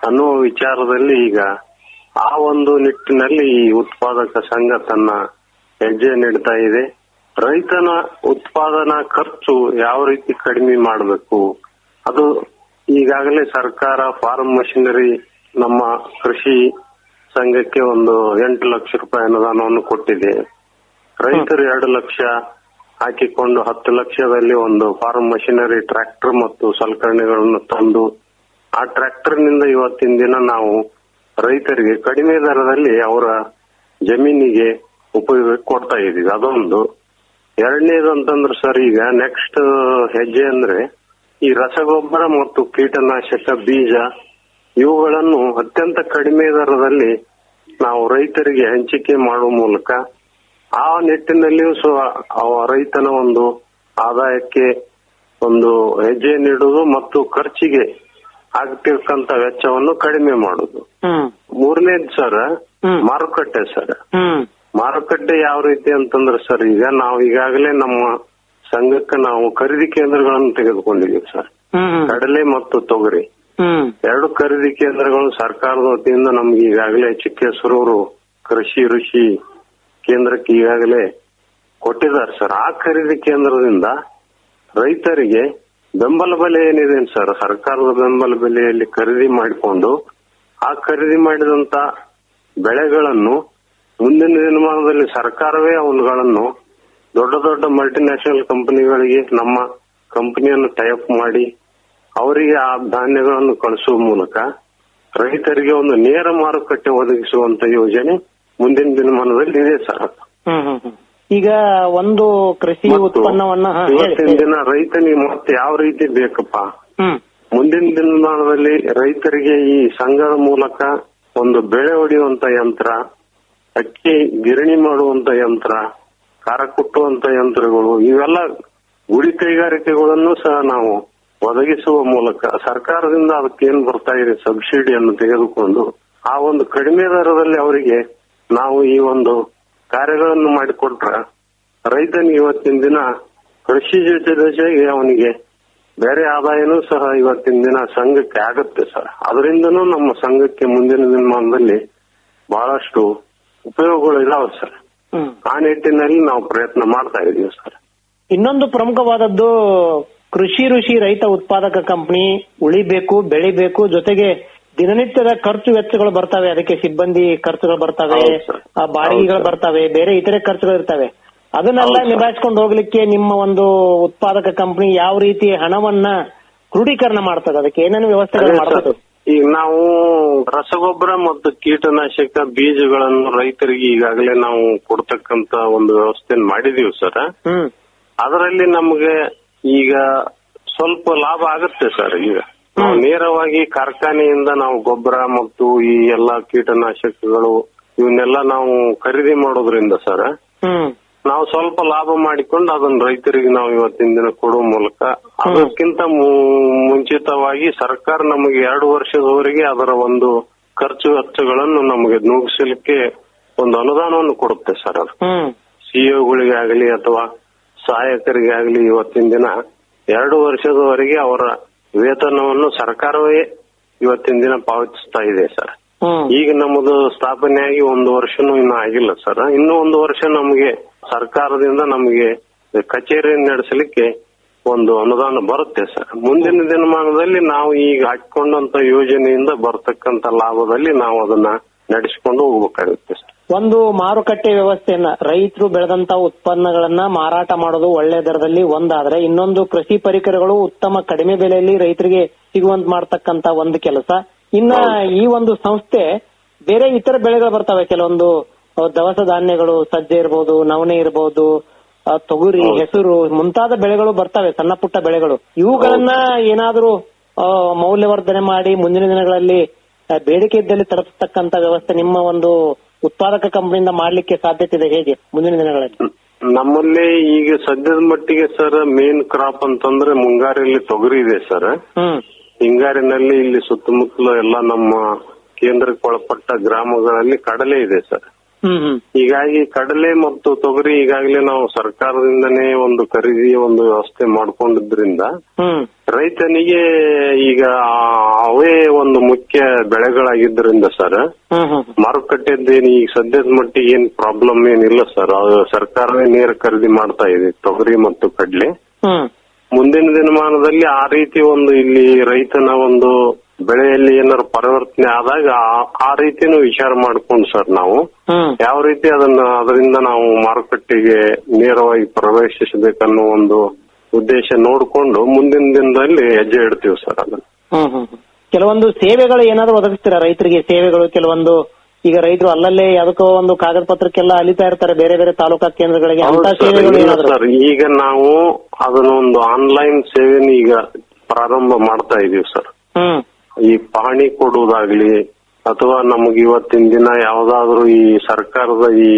ಅನ್ನುವ ವಿಚಾರದಲ್ಲಿ ಈಗ ಆ ಒಂದು ನಿಟ್ಟಿನಲ್ಲಿ ಈ ಉತ್ಪಾದಕ ಸಂಘ ತನ್ನ ಹೆಜ್ಜೆ ನೀಡ್ತಾ ಇದೆ ರೈತನ ಉತ್ಪಾದನಾ ಖರ್ಚು ಯಾವ ರೀತಿ ಕಡಿಮೆ ಮಾಡಬೇಕು ಅದು ಈಗಾಗಲೇ ಸರ್ಕಾರ ಫಾರ್ಮ್ ಮಷಿನರಿ ನಮ್ಮ ಕೃಷಿ ಸಂಘಕ್ಕೆ ಒಂದು ಎಂಟು ಲಕ್ಷ ರೂಪಾಯಿ ಅನುದಾನವನ್ನು ಕೊಟ್ಟಿದೆ ರೈತರು ಎರಡು ಲಕ್ಷ ಹಾಕಿಕೊಂಡು ಹತ್ತು ಲಕ್ಷದಲ್ಲಿ ಒಂದು ಫಾರ್ಮ್ ಮಷಿನರಿ ಟ್ರ್ಯಾಕ್ಟರ್ ಮತ್ತು ಸಲಕರಣೆಗಳನ್ನು ತಂದು ಆ ಟ್ರ್ಯಾಕ್ಟರ್ ನಿಂದ ಇವತ್ತಿನ ದಿನ ನಾವು ರೈತರಿಗೆ ಕಡಿಮೆ ದರದಲ್ಲಿ ಅವರ ಜಮೀನಿಗೆ ಉಪಯೋಗ ಕೊಡ್ತಾ ಇದೀವಿ ಅದೊಂದು ಎರಡನೇದು ಅಂತಂದ್ರೆ ಸರ್ ಈಗ ನೆಕ್ಸ್ಟ್ ಹೆಜ್ಜೆ ಅಂದ್ರೆ ಈ ರಸಗೊಬ್ಬರ ಮತ್ತು ಕೀಟನಾಶಕ ಬೀಜ ಇವುಗಳನ್ನು ಅತ್ಯಂತ ಕಡಿಮೆ ದರದಲ್ಲಿ ನಾವು ರೈತರಿಗೆ ಹಂಚಿಕೆ ಮಾಡುವ ಮೂಲಕ ಆ ನಿಟ್ಟಿನಲ್ಲಿಯೂ ಸಹ ಅವ ರೈತನ ಒಂದು ಆದಾಯಕ್ಕೆ ಒಂದು ಹೆಜ್ಜೆ ನೀಡುವುದು ಮತ್ತು ಖರ್ಚಿಗೆ ಆಗ್ತಿರ್ತಕ್ಕಂತ ವೆಚ್ಚವನ್ನು ಕಡಿಮೆ ಮಾಡುದು ಮೂರನೇದು ಸರ್ ಮಾರುಕಟ್ಟೆ ಸರ್ ಮಾರುಕಟ್ಟೆ ಯಾವ ರೀತಿ ಅಂತಂದ್ರೆ ಸರ್ ಈಗ ನಾವು ಈಗಾಗಲೇ ನಮ್ಮ ಸಂಘಕ್ಕೆ ನಾವು ಖರೀದಿ ಕೇಂದ್ರಗಳನ್ನು ತೆಗೆದುಕೊಂಡಿದ್ದೀವಿ ಸರ್ ಕಡಲೆ ಮತ್ತು ತೊಗರಿ ಎರಡು ಖರೀದಿ ಕೇಂದ್ರಗಳು ಸರ್ಕಾರದ ವತಿಯಿಂದ ನಮ್ಗೆ ಈಗಾಗಲೇ ಚಿಕ್ಕೇಶ್ವರವರು ಕೃಷಿ ಋಷಿ ಕೇಂದ್ರಕ್ಕೆ ಈಗಾಗಲೇ ಕೊಟ್ಟಿದ್ದಾರೆ ಸರ್ ಆ ಖರೀದಿ ಕೇಂದ್ರದಿಂದ ರೈತರಿಗೆ ಬೆಂಬಲ ಬೆಲೆ ಏನಿದೆ ಸರ್ ಸರ್ಕಾರದ ಬೆಂಬಲ ಬೆಲೆಯಲ್ಲಿ ಖರೀದಿ ಮಾಡಿಕೊಂಡು ಆ ಖರೀದಿ ಮಾಡಿದಂತ ಬೆಳೆಗಳನ್ನು ಮುಂದಿನ ದಿನಮಾನದಲ್ಲಿ ಸರ್ಕಾರವೇ ಅವುಗಳನ್ನು ದೊಡ್ಡ ದೊಡ್ಡ ಮಲ್ಟಿನ್ಯಾಷನಲ್ ಕಂಪನಿಗಳಿಗೆ ನಮ್ಮ ಕಂಪನಿಯನ್ನು ಟೈಅಪ್ ಮಾಡಿ ಅವರಿಗೆ ಆ ಧಾನ್ಯಗಳನ್ನು ಕಳಿಸುವ ಮೂಲಕ ರೈತರಿಗೆ ಒಂದು ನೇರ ಮಾರುಕಟ್ಟೆ ಒದಗಿಸುವಂತ ಯೋಜನೆ ಮುಂದಿನ ದಿನಮಾನದಲ್ಲಿ ಇದೆ ಸರ್ ಈಗ ಒಂದು ಕೃಷಿ ಉತ್ಪನ್ನವನ್ನ ಹಾ, ಹೇಳಿ, ಇವತ್ತಿನ ಹೇಳಿ. ದಿನ ರೈತನಿಗೆ ಮತ್ತೆ ಯಾವ ರೀತಿ ಬೇಕಪ್ಪ ಹ್ಮ್ ಮುಂದಿನ ದಿನಮಾನದಲ್ಲಿ ರೈತರಿಗೆ ಈ ಸಂಘದ ಮೂಲಕ ಒಂದು ಬೆಳೆ ಹೊಡೆಯುವಂತ ಯಂತ್ರ ಅಕ್ಕಿ ಗಿರಣಿ ಮಾಡುವಂತ ಯಂತ್ರ ಖಾರ ಕುಟ್ಟುವಂತ ಯಂತ್ರಗಳು ಇವೆಲ್ಲ ಗುಡಿ ಕೈಗಾರಿಕೆಗಳನ್ನು ಸಹ ನಾವು ಒದಗಿಸುವ ಮೂಲಕ ಸರ್ಕಾರದಿಂದ ಅದಕ್ಕೆ ಏನ್ ಬರ್ತಾ ಇದೆ ಸಬ್ಸಿಡಿಯನ್ನು ತೆಗೆದುಕೊಂಡು ಆ ಒಂದು ಕಡಿಮೆ ದರದಲ್ಲಿ ಅವರಿಗೆ ನಾವು ಈ ಒಂದು ಕಾರ್ಯಗಳನ್ನು ಮಾಡಿಕೊಟ್ರೆ ರೈತನಿಗೆ ಇವತ್ತಿನ ದಿನ ಕೃಷಿ ಜೊತೆ ಜೊತೆಗೆ ಅವನಿಗೆ ಬೇರೆ ಆದಾಯನೂ ಸಹ ಇವತ್ತಿನ ದಿನ ಸಂಘಕ್ಕೆ ಆಗುತ್ತೆ ಸರ್ ಅದರಿಂದನೂ ನಮ್ಮ ಸಂಘಕ್ಕೆ ಮುಂದಿನ ದಿನಮಾನದಲ್ಲಿ ಬಹಳಷ್ಟು ಉಪಯೋಗಗಳು ಇದಾವೆ ಸರ್ ಆ ನಿಟ್ಟಿನಲ್ಲಿ ನಾವು ಪ್ರಯತ್ನ ಮಾಡ್ತಾ ಇದೀವಿ ಸರ್ ಇನ್ನೊಂದು ಪ್ರಮುಖವಾದದ್ದು ಕೃಷಿ ಋಷಿ ರೈತ ಉತ್ಪಾದಕ ಕಂಪನಿ ಉಳಿಬೇಕು ಬೆಳಿಬೇಕು ಜೊತೆಗೆ ದಿನನಿತ್ಯದ ಖರ್ಚು ವೆಚ್ಚಗಳು ಬರ್ತವೆ ಅದಕ್ಕೆ ಸಿಬ್ಬಂದಿ ಖರ್ಚುಗಳು ಬರ್ತವೆ ಆ, ಬಾಡಿಗೆಗಳು ಬರ್ತವೆ ಬೇರೆ ಇತರೆ ಖರ್ಚುಗಳು ಇರ್ತವೆ ಅದನ್ನೆಲ್ಲ ನಿಭಾಯಿಸ್ಕೊಂಡು ಹೋಗ್ಲಿಕ್ಕೆ ನಿಮ್ಮ ಒಂದು ಉತ್ಪಾದಕ ಕಂಪನಿ ಯಾವ ರೀತಿ ಹಣವನ್ನ ಕ್ರೋಢೀಕರಣ ಮಾಡ್ತದೆ ಅದಕ್ಕೆ ಏನೇನು ವ್ಯವಸ್ಥೆಗಳು ಅದೇ ಸರ್. ಮಾಡಬಹುದು ಈಗ ನಾವು ರಸಗೊಬ್ಬರ ಮತ್ತು ಕೀಟನಾಶಕ ಬೀಜಗಳನ್ನು ರೈತರಿಗೆ ಈಗಾಗಲೇ ನಾವು ಕೊಡ್ತಕ್ಕಂತ ಒಂದು ವ್ಯವಸ್ಥೆ ಮಾಡಿದೀವಿ ಸರ್ ಹ್ಮ್ ಅದರಲ್ಲಿ ನಮಗೆ ಈಗ ಸ್ವಲ್ಪ ಲಾಭ ಆಗುತ್ತೆ ಸರ್ ಈಗ ನಾವು ನೇರವಾಗಿ ಕಾರ್ಖಾನೆಯಿಂದ ನಾವು ಗೊಬ್ಬರ ಮತ್ತು ಈ ಎಲ್ಲಾ ಕೀಟನಾಶಕಗಳು ಇವನ್ನೆಲ್ಲ ನಾವು ಖರೀದಿ ಮಾಡೋದ್ರಿಂದ ಸರ್ ಹ್ಮ್ ನಾವು ಸ್ವಲ್ಪ ಲಾಭ ಮಾಡಿಕೊಂಡು ಅದನ್ನ ರೈತರಿಗೆ ನಾವು ಇವತ್ತಿನ ದಿನ ಕೊಡುವ ಮೂಲಕ ಅದಕ್ಕಿಂತ ಮು- ಮುಂಚಿತವಾಗಿ ಸರ್ಕಾರ ನಮಗೆ ಎರಡು ವರ್ಷದವರೆಗೆ ಅದರ ಒಂದು ಖರ್ಚು ವೆಚ್ಚಗಳನ್ನು ನಮಗೆ ನುಗ್ಗಿಸಲಿಕ್ಕೆ ಒಂದು ಅನುದಾನವನ್ನು ಕೊಡುತ್ತೆ ಸರ್ ಅದು ಹ್ಮ್ ಸಿಇಒಗಳಿಗಾಗಲಿ ಅಥವಾ ಸಹಾಯಕರಿಗಾಗಲಿ ಇವತ್ತಿನ ದಿನ ಎರಡು ವರ್ಷದವರೆಗೆ ಅವರ ವೇತನವನ್ನು ಸರ್ಕಾರವೇ ಇವತ್ತಿನ ದಿನ ಪಾವತಿಸ್ತಾ ಇದೆ ಸರ್ ಈಗ ನಮ್ಮದು ಸ್ಥಾಪನೆಯಾಗಿ ಒಂದು ವರ್ಷನೂ ಇನ್ನು ಆಗಿಲ್ಲ ಸರ್ ಇನ್ನು ಒಂದು ವರ್ಷ ನಮಗೆ ಸರ್ಕಾರದಿಂದ ನಮಗೆ ಕಚೇರಿ ನಡೆಸಲಿಕ್ಕೆ ಒಂದು ಅನುದಾನ ಬರುತ್ತೆ ಸರ್ ಮುಂದಿನ ದಿನಮಾನದಲ್ಲಿ ನಾವು ಈಗ ಹಾಕಿಕೊಂಡಂತ ಯೋಜನೆಯಿಂದ ಬರ್ತಕ್ಕಂತ ಲಾಭದಲ್ಲಿ ನಾವು ಅದನ್ನ ನಡೆಸಿಕೊಂಡು ಹೋಗ್ಬೇಕಾಗುತ್ತೆ ಸರ್ ಒಂದು ಮಾರುಕಟ್ಟೆ ವ್ಯವಸ್ಥೆಯನ್ನ ರೈತರು ಬೆಳೆದಂತ ಉತ್ಪನ್ನಗಳನ್ನ ಮಾರಾಟ ಮಾಡೋದು ಒಳ್ಳೆ ದರದಲ್ಲಿ ಒಂದಾದ್ರೆ ಇನ್ನೊಂದು ಕೃಷಿ ಪರಿಕರಗಳು ಉತ್ತಮ ಕಡಿಮೆ ಬೆಲೆಯಲ್ಲಿ ರೈತರಿಗೆ ಸಿಗುವಂತ ಮಾಡ್ತಕ್ಕಂತ ಒಂದು ಕೆಲಸ ಇನ್ನ ಈ ಒಂದು ಸಂಸ್ಥೆ ಬೇರೆ ಇತರ ಬೆಳೆಗಳು ಬರ್ತವೆ ಕೆಲವೊಂದು ಅಹ್, ದವಸ ಧಾನ್ಯಗಳು ಸಜ್ಜೆ ಇರಬಹುದು ನವಣೆ ಇರಬಹುದು ಅಹ್, ತೊಗರಿ ಹೆಸರು ಮುಂತಾದ ಬೆಳೆಗಳು ಬರ್ತವೆ ಸಣ್ಣ ಪುಟ್ಟ ಬೆಳೆಗಳು ಇವುಗಳನ್ನ ಏನಾದರೂ ಅಹ್, ಮೌಲ್ಯವರ್ಧನೆ ಮಾಡಿ ಮುಂದಿನ ದಿನಗಳಲ್ಲಿ ಅಹ್, ಬೇಡಿಕೆ ಇದ್ದಲ್ಲಿ ತಲುಪಿಸ್ತಕ್ಕಂತ ವ್ಯವಸ್ಥೆ ನಿಮ್ಮ ಒಂದು ಉತ್ಪಾದಕ ಕಂಪನಿಯಿಂದ ಮಾಡ್ಲಿಕ್ಕೆ ಸಾಧ್ಯತೆ ಇದೆ ಹೇಗೆ ಮುಂದಿನ ದಿನಗಳಲ್ಲಿ ನಮ್ಮಲ್ಲಿ ಈಗ ಸದ್ಯದ ಮಟ್ಟಿಗೆ ಸರ್ ಮೇನ್ ಕ್ರಾಪ್ ಅಂತಂದ್ರೆ ಮುಂಗಾರಲ್ಲಿ ತೊಗರಿ ಇದೆ ಸರ್ ಹ್ಮ್ ಹಿಂಗಾರಿನಲ್ಲಿ ಇಲ್ಲಿ ಸುತ್ತಮುತ್ತಲು ಎಲ್ಲ ನಮ್ಮ ಕೇಂದ್ರಕ್ಕೆ ಒಳಪಟ್ಟ ಗ್ರಾಮಗಳಲ್ಲಿ ಕಡಲೆ ಇದೆ ಸರ್ ಹ್ಮ್ ಹ್ಮ್ ಹೀಗಾಗಿ ಕಡಲೆ ಮತ್ತು ತೊಗರಿ ಈಗಾಗಲೇ ನಾವು ಸರ್ಕಾರದಿಂದನೇ ಒಂದು ಖರೀದಿ ಒಂದು ವ್ಯವಸ್ಥೆ ಮಾಡ್ಕೊಂಡಿದ್ರಿಂದ ಹ್ಮ್ ರೈತನಿಗೆ ಈಗ ಅವೇ ಒಂದು ಮುಖ್ಯ ಬೆಳೆಗಳಾಗಿದ್ದರಿಂದ ಸರ್ ಮಾರುಕಟ್ಟೆದ್ದೇನು ಈಗ ಸದ್ಯದ ಮಟ್ಟಿಗೆ ಏನ್ ಪ್ರಾಬ್ಲಮ್ ಏನಿಲ್ಲ ಸರ್ ಅದು ಸರ್ಕಾರವೇ ನೇರ ಖರೀದಿ ಮಾಡ್ತಾ ಇದೆ ತೊಗರಿ ಮತ್ತು ಕಡ್ಲೆ ಮುಂದಿನ ದಿನಮಾನದಲ್ಲಿ ಆ ರೀತಿ ಒಂದು ಇಲ್ಲಿ ರೈತನ ಒಂದು ಬೆಳೆಯಲ್ಲಿ ಏನಾದ್ರು ಪರಿವರ್ತನೆ ಆದಾಗ ಆ- ಆ ರೀತಿನೂ ವಿಚಾರ ಮಾಡ್ಕೊಂಡು ಸರ್ ನಾವು ಯಾವ ರೀತಿ ಅದನ್ನ ಅದರಿಂದ ನಾವು ಮಾರುಕಟ್ಟೆಗೆ ನೇರವಾಗಿ ಪ್ರವೇಶಿಸಬೇಕನ್ನೋ ಒಂದು ಉದ್ದೇಶ ನೋಡಿಕೊಂಡು ಮುಂದಿನ ದಿನದಲ್ಲಿ ಹೆಜ್ಜೆ ಇಡ್ತೀವಿ ಸರ್ ಅದನ್ನ ಹ್ಮ್ ಹ್ಮ್ ಹ್ಮ್. ಕೆಲವೊಂದು ಸೇವೆಗಳು ಏನಾದ್ರು ಒದಗಿಸ್ತೀರಾ ರೈತರಿಗೆ ಸೇವೆಗಳು ಕೆಲವೊಂದು ಈಗ ರೈತರು ಅಲ್ಲಲ್ಲೇ ಯಾವ್ದಕ್ಕೋ ಒಂದು ಕಾಗದ ಪತ್ರಕ್ಕೆಲ್ಲ ಅಲಿತಾ ಇರ್ತಾರೆ ಬೇರೆ ಬೇರೆ ತಾಲೂಕಾ ಕೇಂದ್ರಗಳಿಗೆ ಅಂತ ಹೌದು ಸರ್, ಸೇವೆಗಳು ಇಲ್ಲ ಏನಾದ್ರು ಸರ್ ಈಗ ನಾವು ಅದನ್ನ ಒಂದು ಆನ್ಲೈನ್ ಸೇವೆನ ಈಗ ಪ್ರಾರಂಭ ಮಾಡ್ತಾ ಇದೀವಿ ಸರ್ ಹ್ಮ್ ಈ ಪಹಣಿ ಕೊಡುವುದಾಗ್ಲಿ ಅಥವಾ ನಮಗೆ ಇವತ್ತಿನ ದಿನ ಯಾವ್ದಾದ್ರು ಈ ಸರ್ಕಾರದ ಈ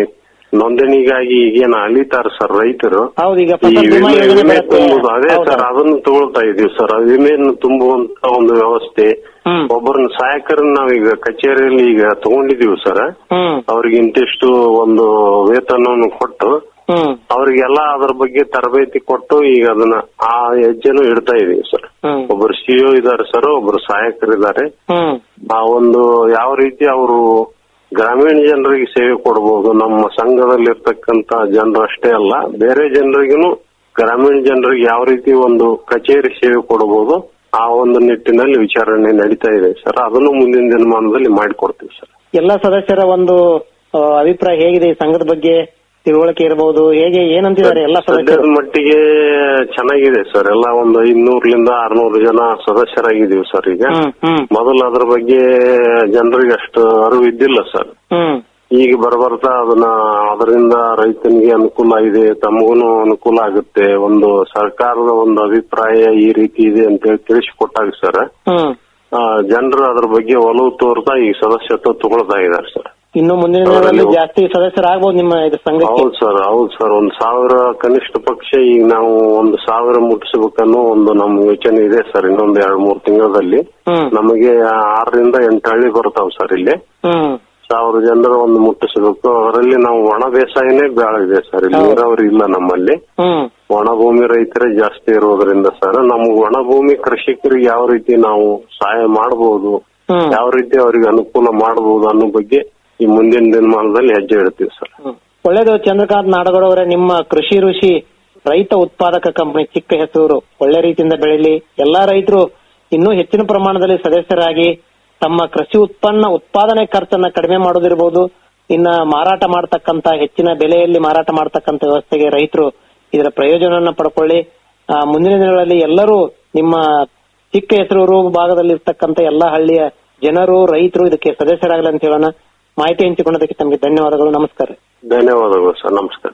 ನೋಂದಣಿಗಾಗಿ ಈಗೇನು ಅಲಿತಾರ ಸರ್ ರೈತರು ಹೌದು ಈಗ ಈ ಫಸಲ್ ಬಿಮಾ ವಿಮೆ ಯೋಜನೆ ವಿಮೆ ಬರುತ್ತೆ. ತುಂಬುದು ಅದೇ ಹೌದು. ಸರ್ ಅದನ್ನು ತಗೊಳ್ತಾ ಇದೀವಿ ಸರ್ ಆ ವಿಮೆಯನ್ನು ತುಂಬುವಂತ ಒಂದು ವ್ಯವಸ್ಥೆ ಒಬ್ಬರನ್ನ ಸಹಾಯಕರನ್ನ ನಾವೀಗ ಕಚೇರಿಯಲ್ಲಿ ಈಗ ತಗೊಂಡಿದೀವಿ ಸರ್ ಹ್ಮ್ ಅವ್ರಿಗೆ ಇಂತಿಷ್ಟು ಒಂದು ವೇತನವನ್ನು ಕೊಟ್ಟು ಹ್ಮ್ ಅವರಿಗೆಲ್ಲ ಅದ್ರ ಬಗ್ಗೆ ತರಬೇತಿ ಕೊಟ್ಟು ಈಗ ಅದನ್ನ ಆ ಹೆಜ್ಜೆನು ಇಡ್ತಾ ಇದೀವಿ ಸರ್ ಹ್ಮ್ ಒಬ್ಬರು ಸಿಇಒ ಇದಾರೆ ಸರ್ ಒಬ್ಬರು ಸಹಾಯಕರಿದ್ದಾರೆ ಹ್ಮ್ ಆ ಒಂದು ಯಾವ ರೀತಿ ಅವರು ಗ್ರಾಮೀಣ ಜನರಿಗೆ ಸೇವೆ ಕೊಡಬಹುದು ನಮ್ಮ ಸಂಘದಲ್ಲಿ ಇರ್ತಕ್ಕಂತ ಜನರಷ್ಟೇ ಅಲ್ಲ ಬೇರೆ ಜನರಿಗೂ ಗ್ರಾಮೀಣ ಜನರಿಗೆ ಯಾವ ರೀತಿ ಒಂದು ಕಚೇರಿ ಸೇವೆ ಕೊಡಬಹುದು ಆ ಒಂದು ನಿಟ್ಟಿನಲ್ಲಿ ವಿಚಾರಣೆ ನಡೀತಾ ಇದೆ ಸರ್ ಅದನ್ನು ಮುಂದಿನ ದಿನಮಾನದಲ್ಲಿ ಮಾಡಿಕೊಡ್ತೀವಿ ಸರ್ ಎಲ್ಲ ಸದಸ್ಯರ ಒಂದು ಆ, ಅಭಿಪ್ರಾಯ ಹೇಗಿದೆ ಈ ಸಂಘದ ಬಗ್ಗೆ ತಿಳುವಳಿಕೆ ಇರಬಹುದು ಹೇಗೆ ಏನಂತಿದ್ದಾರೆ ಎಲ್ಲ ಸದಸ್ಯರು ಸದ್ಯದ ಮಟ್ಟಿಗೆ ಚೆನ್ನಾಗಿದೆ ಸರ್ ಎಲ್ಲ ಒಂದು ಐನೂರ್ಲಿಂದ ಆರ್ನೂರು ಜನ ಸದಸ್ಯರಾಗಿದ್ದೀವಿ ಸರ್ ಈಗ ಹ್ಮ್ ಹ್ಮ್ ಮೊದಲು ಅದ್ರ ಬಗ್ಗೆ ಜನರಿಗೆ ಅಷ್ಟು ಅರಿವು ಇದ್ದಿಲ್ಲ ಸರ್ ಹ್ಮ್ ಈಗ ಬರಬರ್ತಾ ಅದನ್ನ ಅದರಿಂದ ರೈತನಿಗೆ ಅನುಕೂಲ ಇದೆ ತಮಗೂ ಅನುಕೂಲ ಆಗುತ್ತೆ ಒಂದು ಸರ್ಕಾರದ ಒಂದು ಅಭಿಪ್ರಾಯ ಈ ರೀತಿ ಇದೆ ಅಂತ ಹೇಳಿ ತಿಳಿಸಿಕೊಟ್ಟಾಗ ಸರ್ ಹ್ಮ್ ಜನರು ಅದ್ರ ಬಗ್ಗೆ ಒಲವು ತೋರ್ತಾ ಈ ಸದಸ್ಯತ್ವ ತಗೊಳ್ತಾ ಇದ್ದಾರೆ ಸರ್ ಇನ್ನು ಮುಂದಿನ ದಿನಗಳಲ್ಲಿ ಜಾಸ್ತಿ ಸದಸ್ಯರಾಗಬಹುದು ನಿಮ್ಮ ಇದು ಸಂಘಕ್ಕೆ ಹೌದು ಸರ್ ಹೌದು ಸರ್ ಒಂದ್ ಸಾವಿರ ಕನಿಷ್ಠ ಪಕ್ಷ ಈಗ ನಾವು ಒಂದು ಸಾವಿರ ಮುಟ್ಟಿಸ್ಬೇಕನ್ನೋ ಒಂದು ನಮ್ಮ ಯೋಚನೆ ಇದೆ ಸರ್ ಇನ್ನೊಂದ್ ಎರಡ್ ಮೂರ್ ತಿಂಗಳಲ್ಲಿ ಹ್ಮ್ ನಮಗೆ ಆರರಿಂದ ಎಂಟು ಹಳ್ಳಿ ಬರ್ತಾವ್ ಸರ್ ಇಲ್ಲಿ ಹ್ಮ್ ಸಾವಿರ ಜನರು ಒಂದು ಮುಟ್ಟಿಸಬೇಕು ಅದರಲ್ಲಿ ನಾವು ಒಣ ಬೇಸಾಯನೇ ಬಹಳ ಇದೆ ಸರ್ ಇಲ್ಲಿ ನೀರಾವರಿ ಇಲ್ಲ ನಮ್ಮಲ್ಲಿ ಹ್ಮ್ ಒಣ ಭೂಮಿ ರೈತರೇ ಜಾಸ್ತಿ ಇರೋದ್ರಿಂದ ಸರ್ ನಮ್ಗೆ ಒಣ ಭೂಮಿ ಕೃಷಿಕರಿಗೆ ಯಾವ ರೀತಿ ನಾವು ಸಹಾಯ ಮಾಡಬಹುದು ಹ್ಮ್. ಯಾವ ರೀತಿ ಅವರಿಗೆ ಅನುಕೂಲ ಮಾಡಬಹುದು ಅನ್ನೋ ಬಗ್ಗೆ ಈ ಮುಂದಿನ ದಿನಮಾನದಲ್ಲಿ ಹೆಜ್ಜೆ ಇಡ್ತೀವಿ ಸರ್ ಒಳ್ಳೇದು ಚಂದ್ರಕಾಂತ್ ನಾಡಗೌಡ ಅವರೇ ನಿಮ್ಮ ಕೃಷಿ ಋಷಿ ರೈತ ಉತ್ಪಾದಕ ಕಂಪನಿ ಚಿಕ್ಕ ಹೆಸರು ಒಳ್ಳೆ ರೀತಿಯಿಂದ ಬೆಳೀಲಿ ಎಲ್ಲಾ ರೈತರು ಇನ್ನೂ ಹೆಚ್ಚಿನ ಪ್ರಮಾಣದಲ್ಲಿ ಸದಸ್ಯರಾಗಿ ತಮ್ಮ ಕೃಷಿ ಉತ್ಪನ್ನ ಉತ್ಪಾದನೆ ಖರ್ಚನ್ನ ಕಡಿಮೆ ಮಾಡೋದಿರಬಹುದು ಇನ್ನ ಮಾರಾಟ ಮಾಡತಕ್ಕಂತ ಹೆಚ್ಚಿನ ಬೆಲೆಯಲ್ಲಿ ಮಾರಾಟ ಮಾಡತಕ್ಕಂತ ವ್ಯವಸ್ಥೆಗೆ ರೈತರು ಇದರ ಪ್ರಯೋಜನವನ್ನ ಪಡ್ಕೊಳ್ಳಿ ಆ, ಮುಂದಿನ ದಿನಗಳಲ್ಲಿ ಎಲ್ಲರೂ ನಿಮ್ಮ ಚಿಕ್ಕ ಹೆಸರು ಭಾಗದಲ್ಲಿ ಇರ್ತಕ್ಕಂತ ಎಲ್ಲಾ ಹಳ್ಳಿಯ ಜನರು ರೈತರು ಇದಕ್ಕೆ ಸದಸ್ಯರಾಗಲಿ ಅಂತ ಹೇಳೋಣ ಮಾಹಿತಿ ಹಂಚಿಕೊಂಡದಕ್ಕೆ ತಮಗೆ ಧನ್ಯವಾದಗಳು ನಮಸ್ಕಾರ ಧನ್ಯವಾದಗಳು ಸರ್ ನಮಸ್ಕಾರ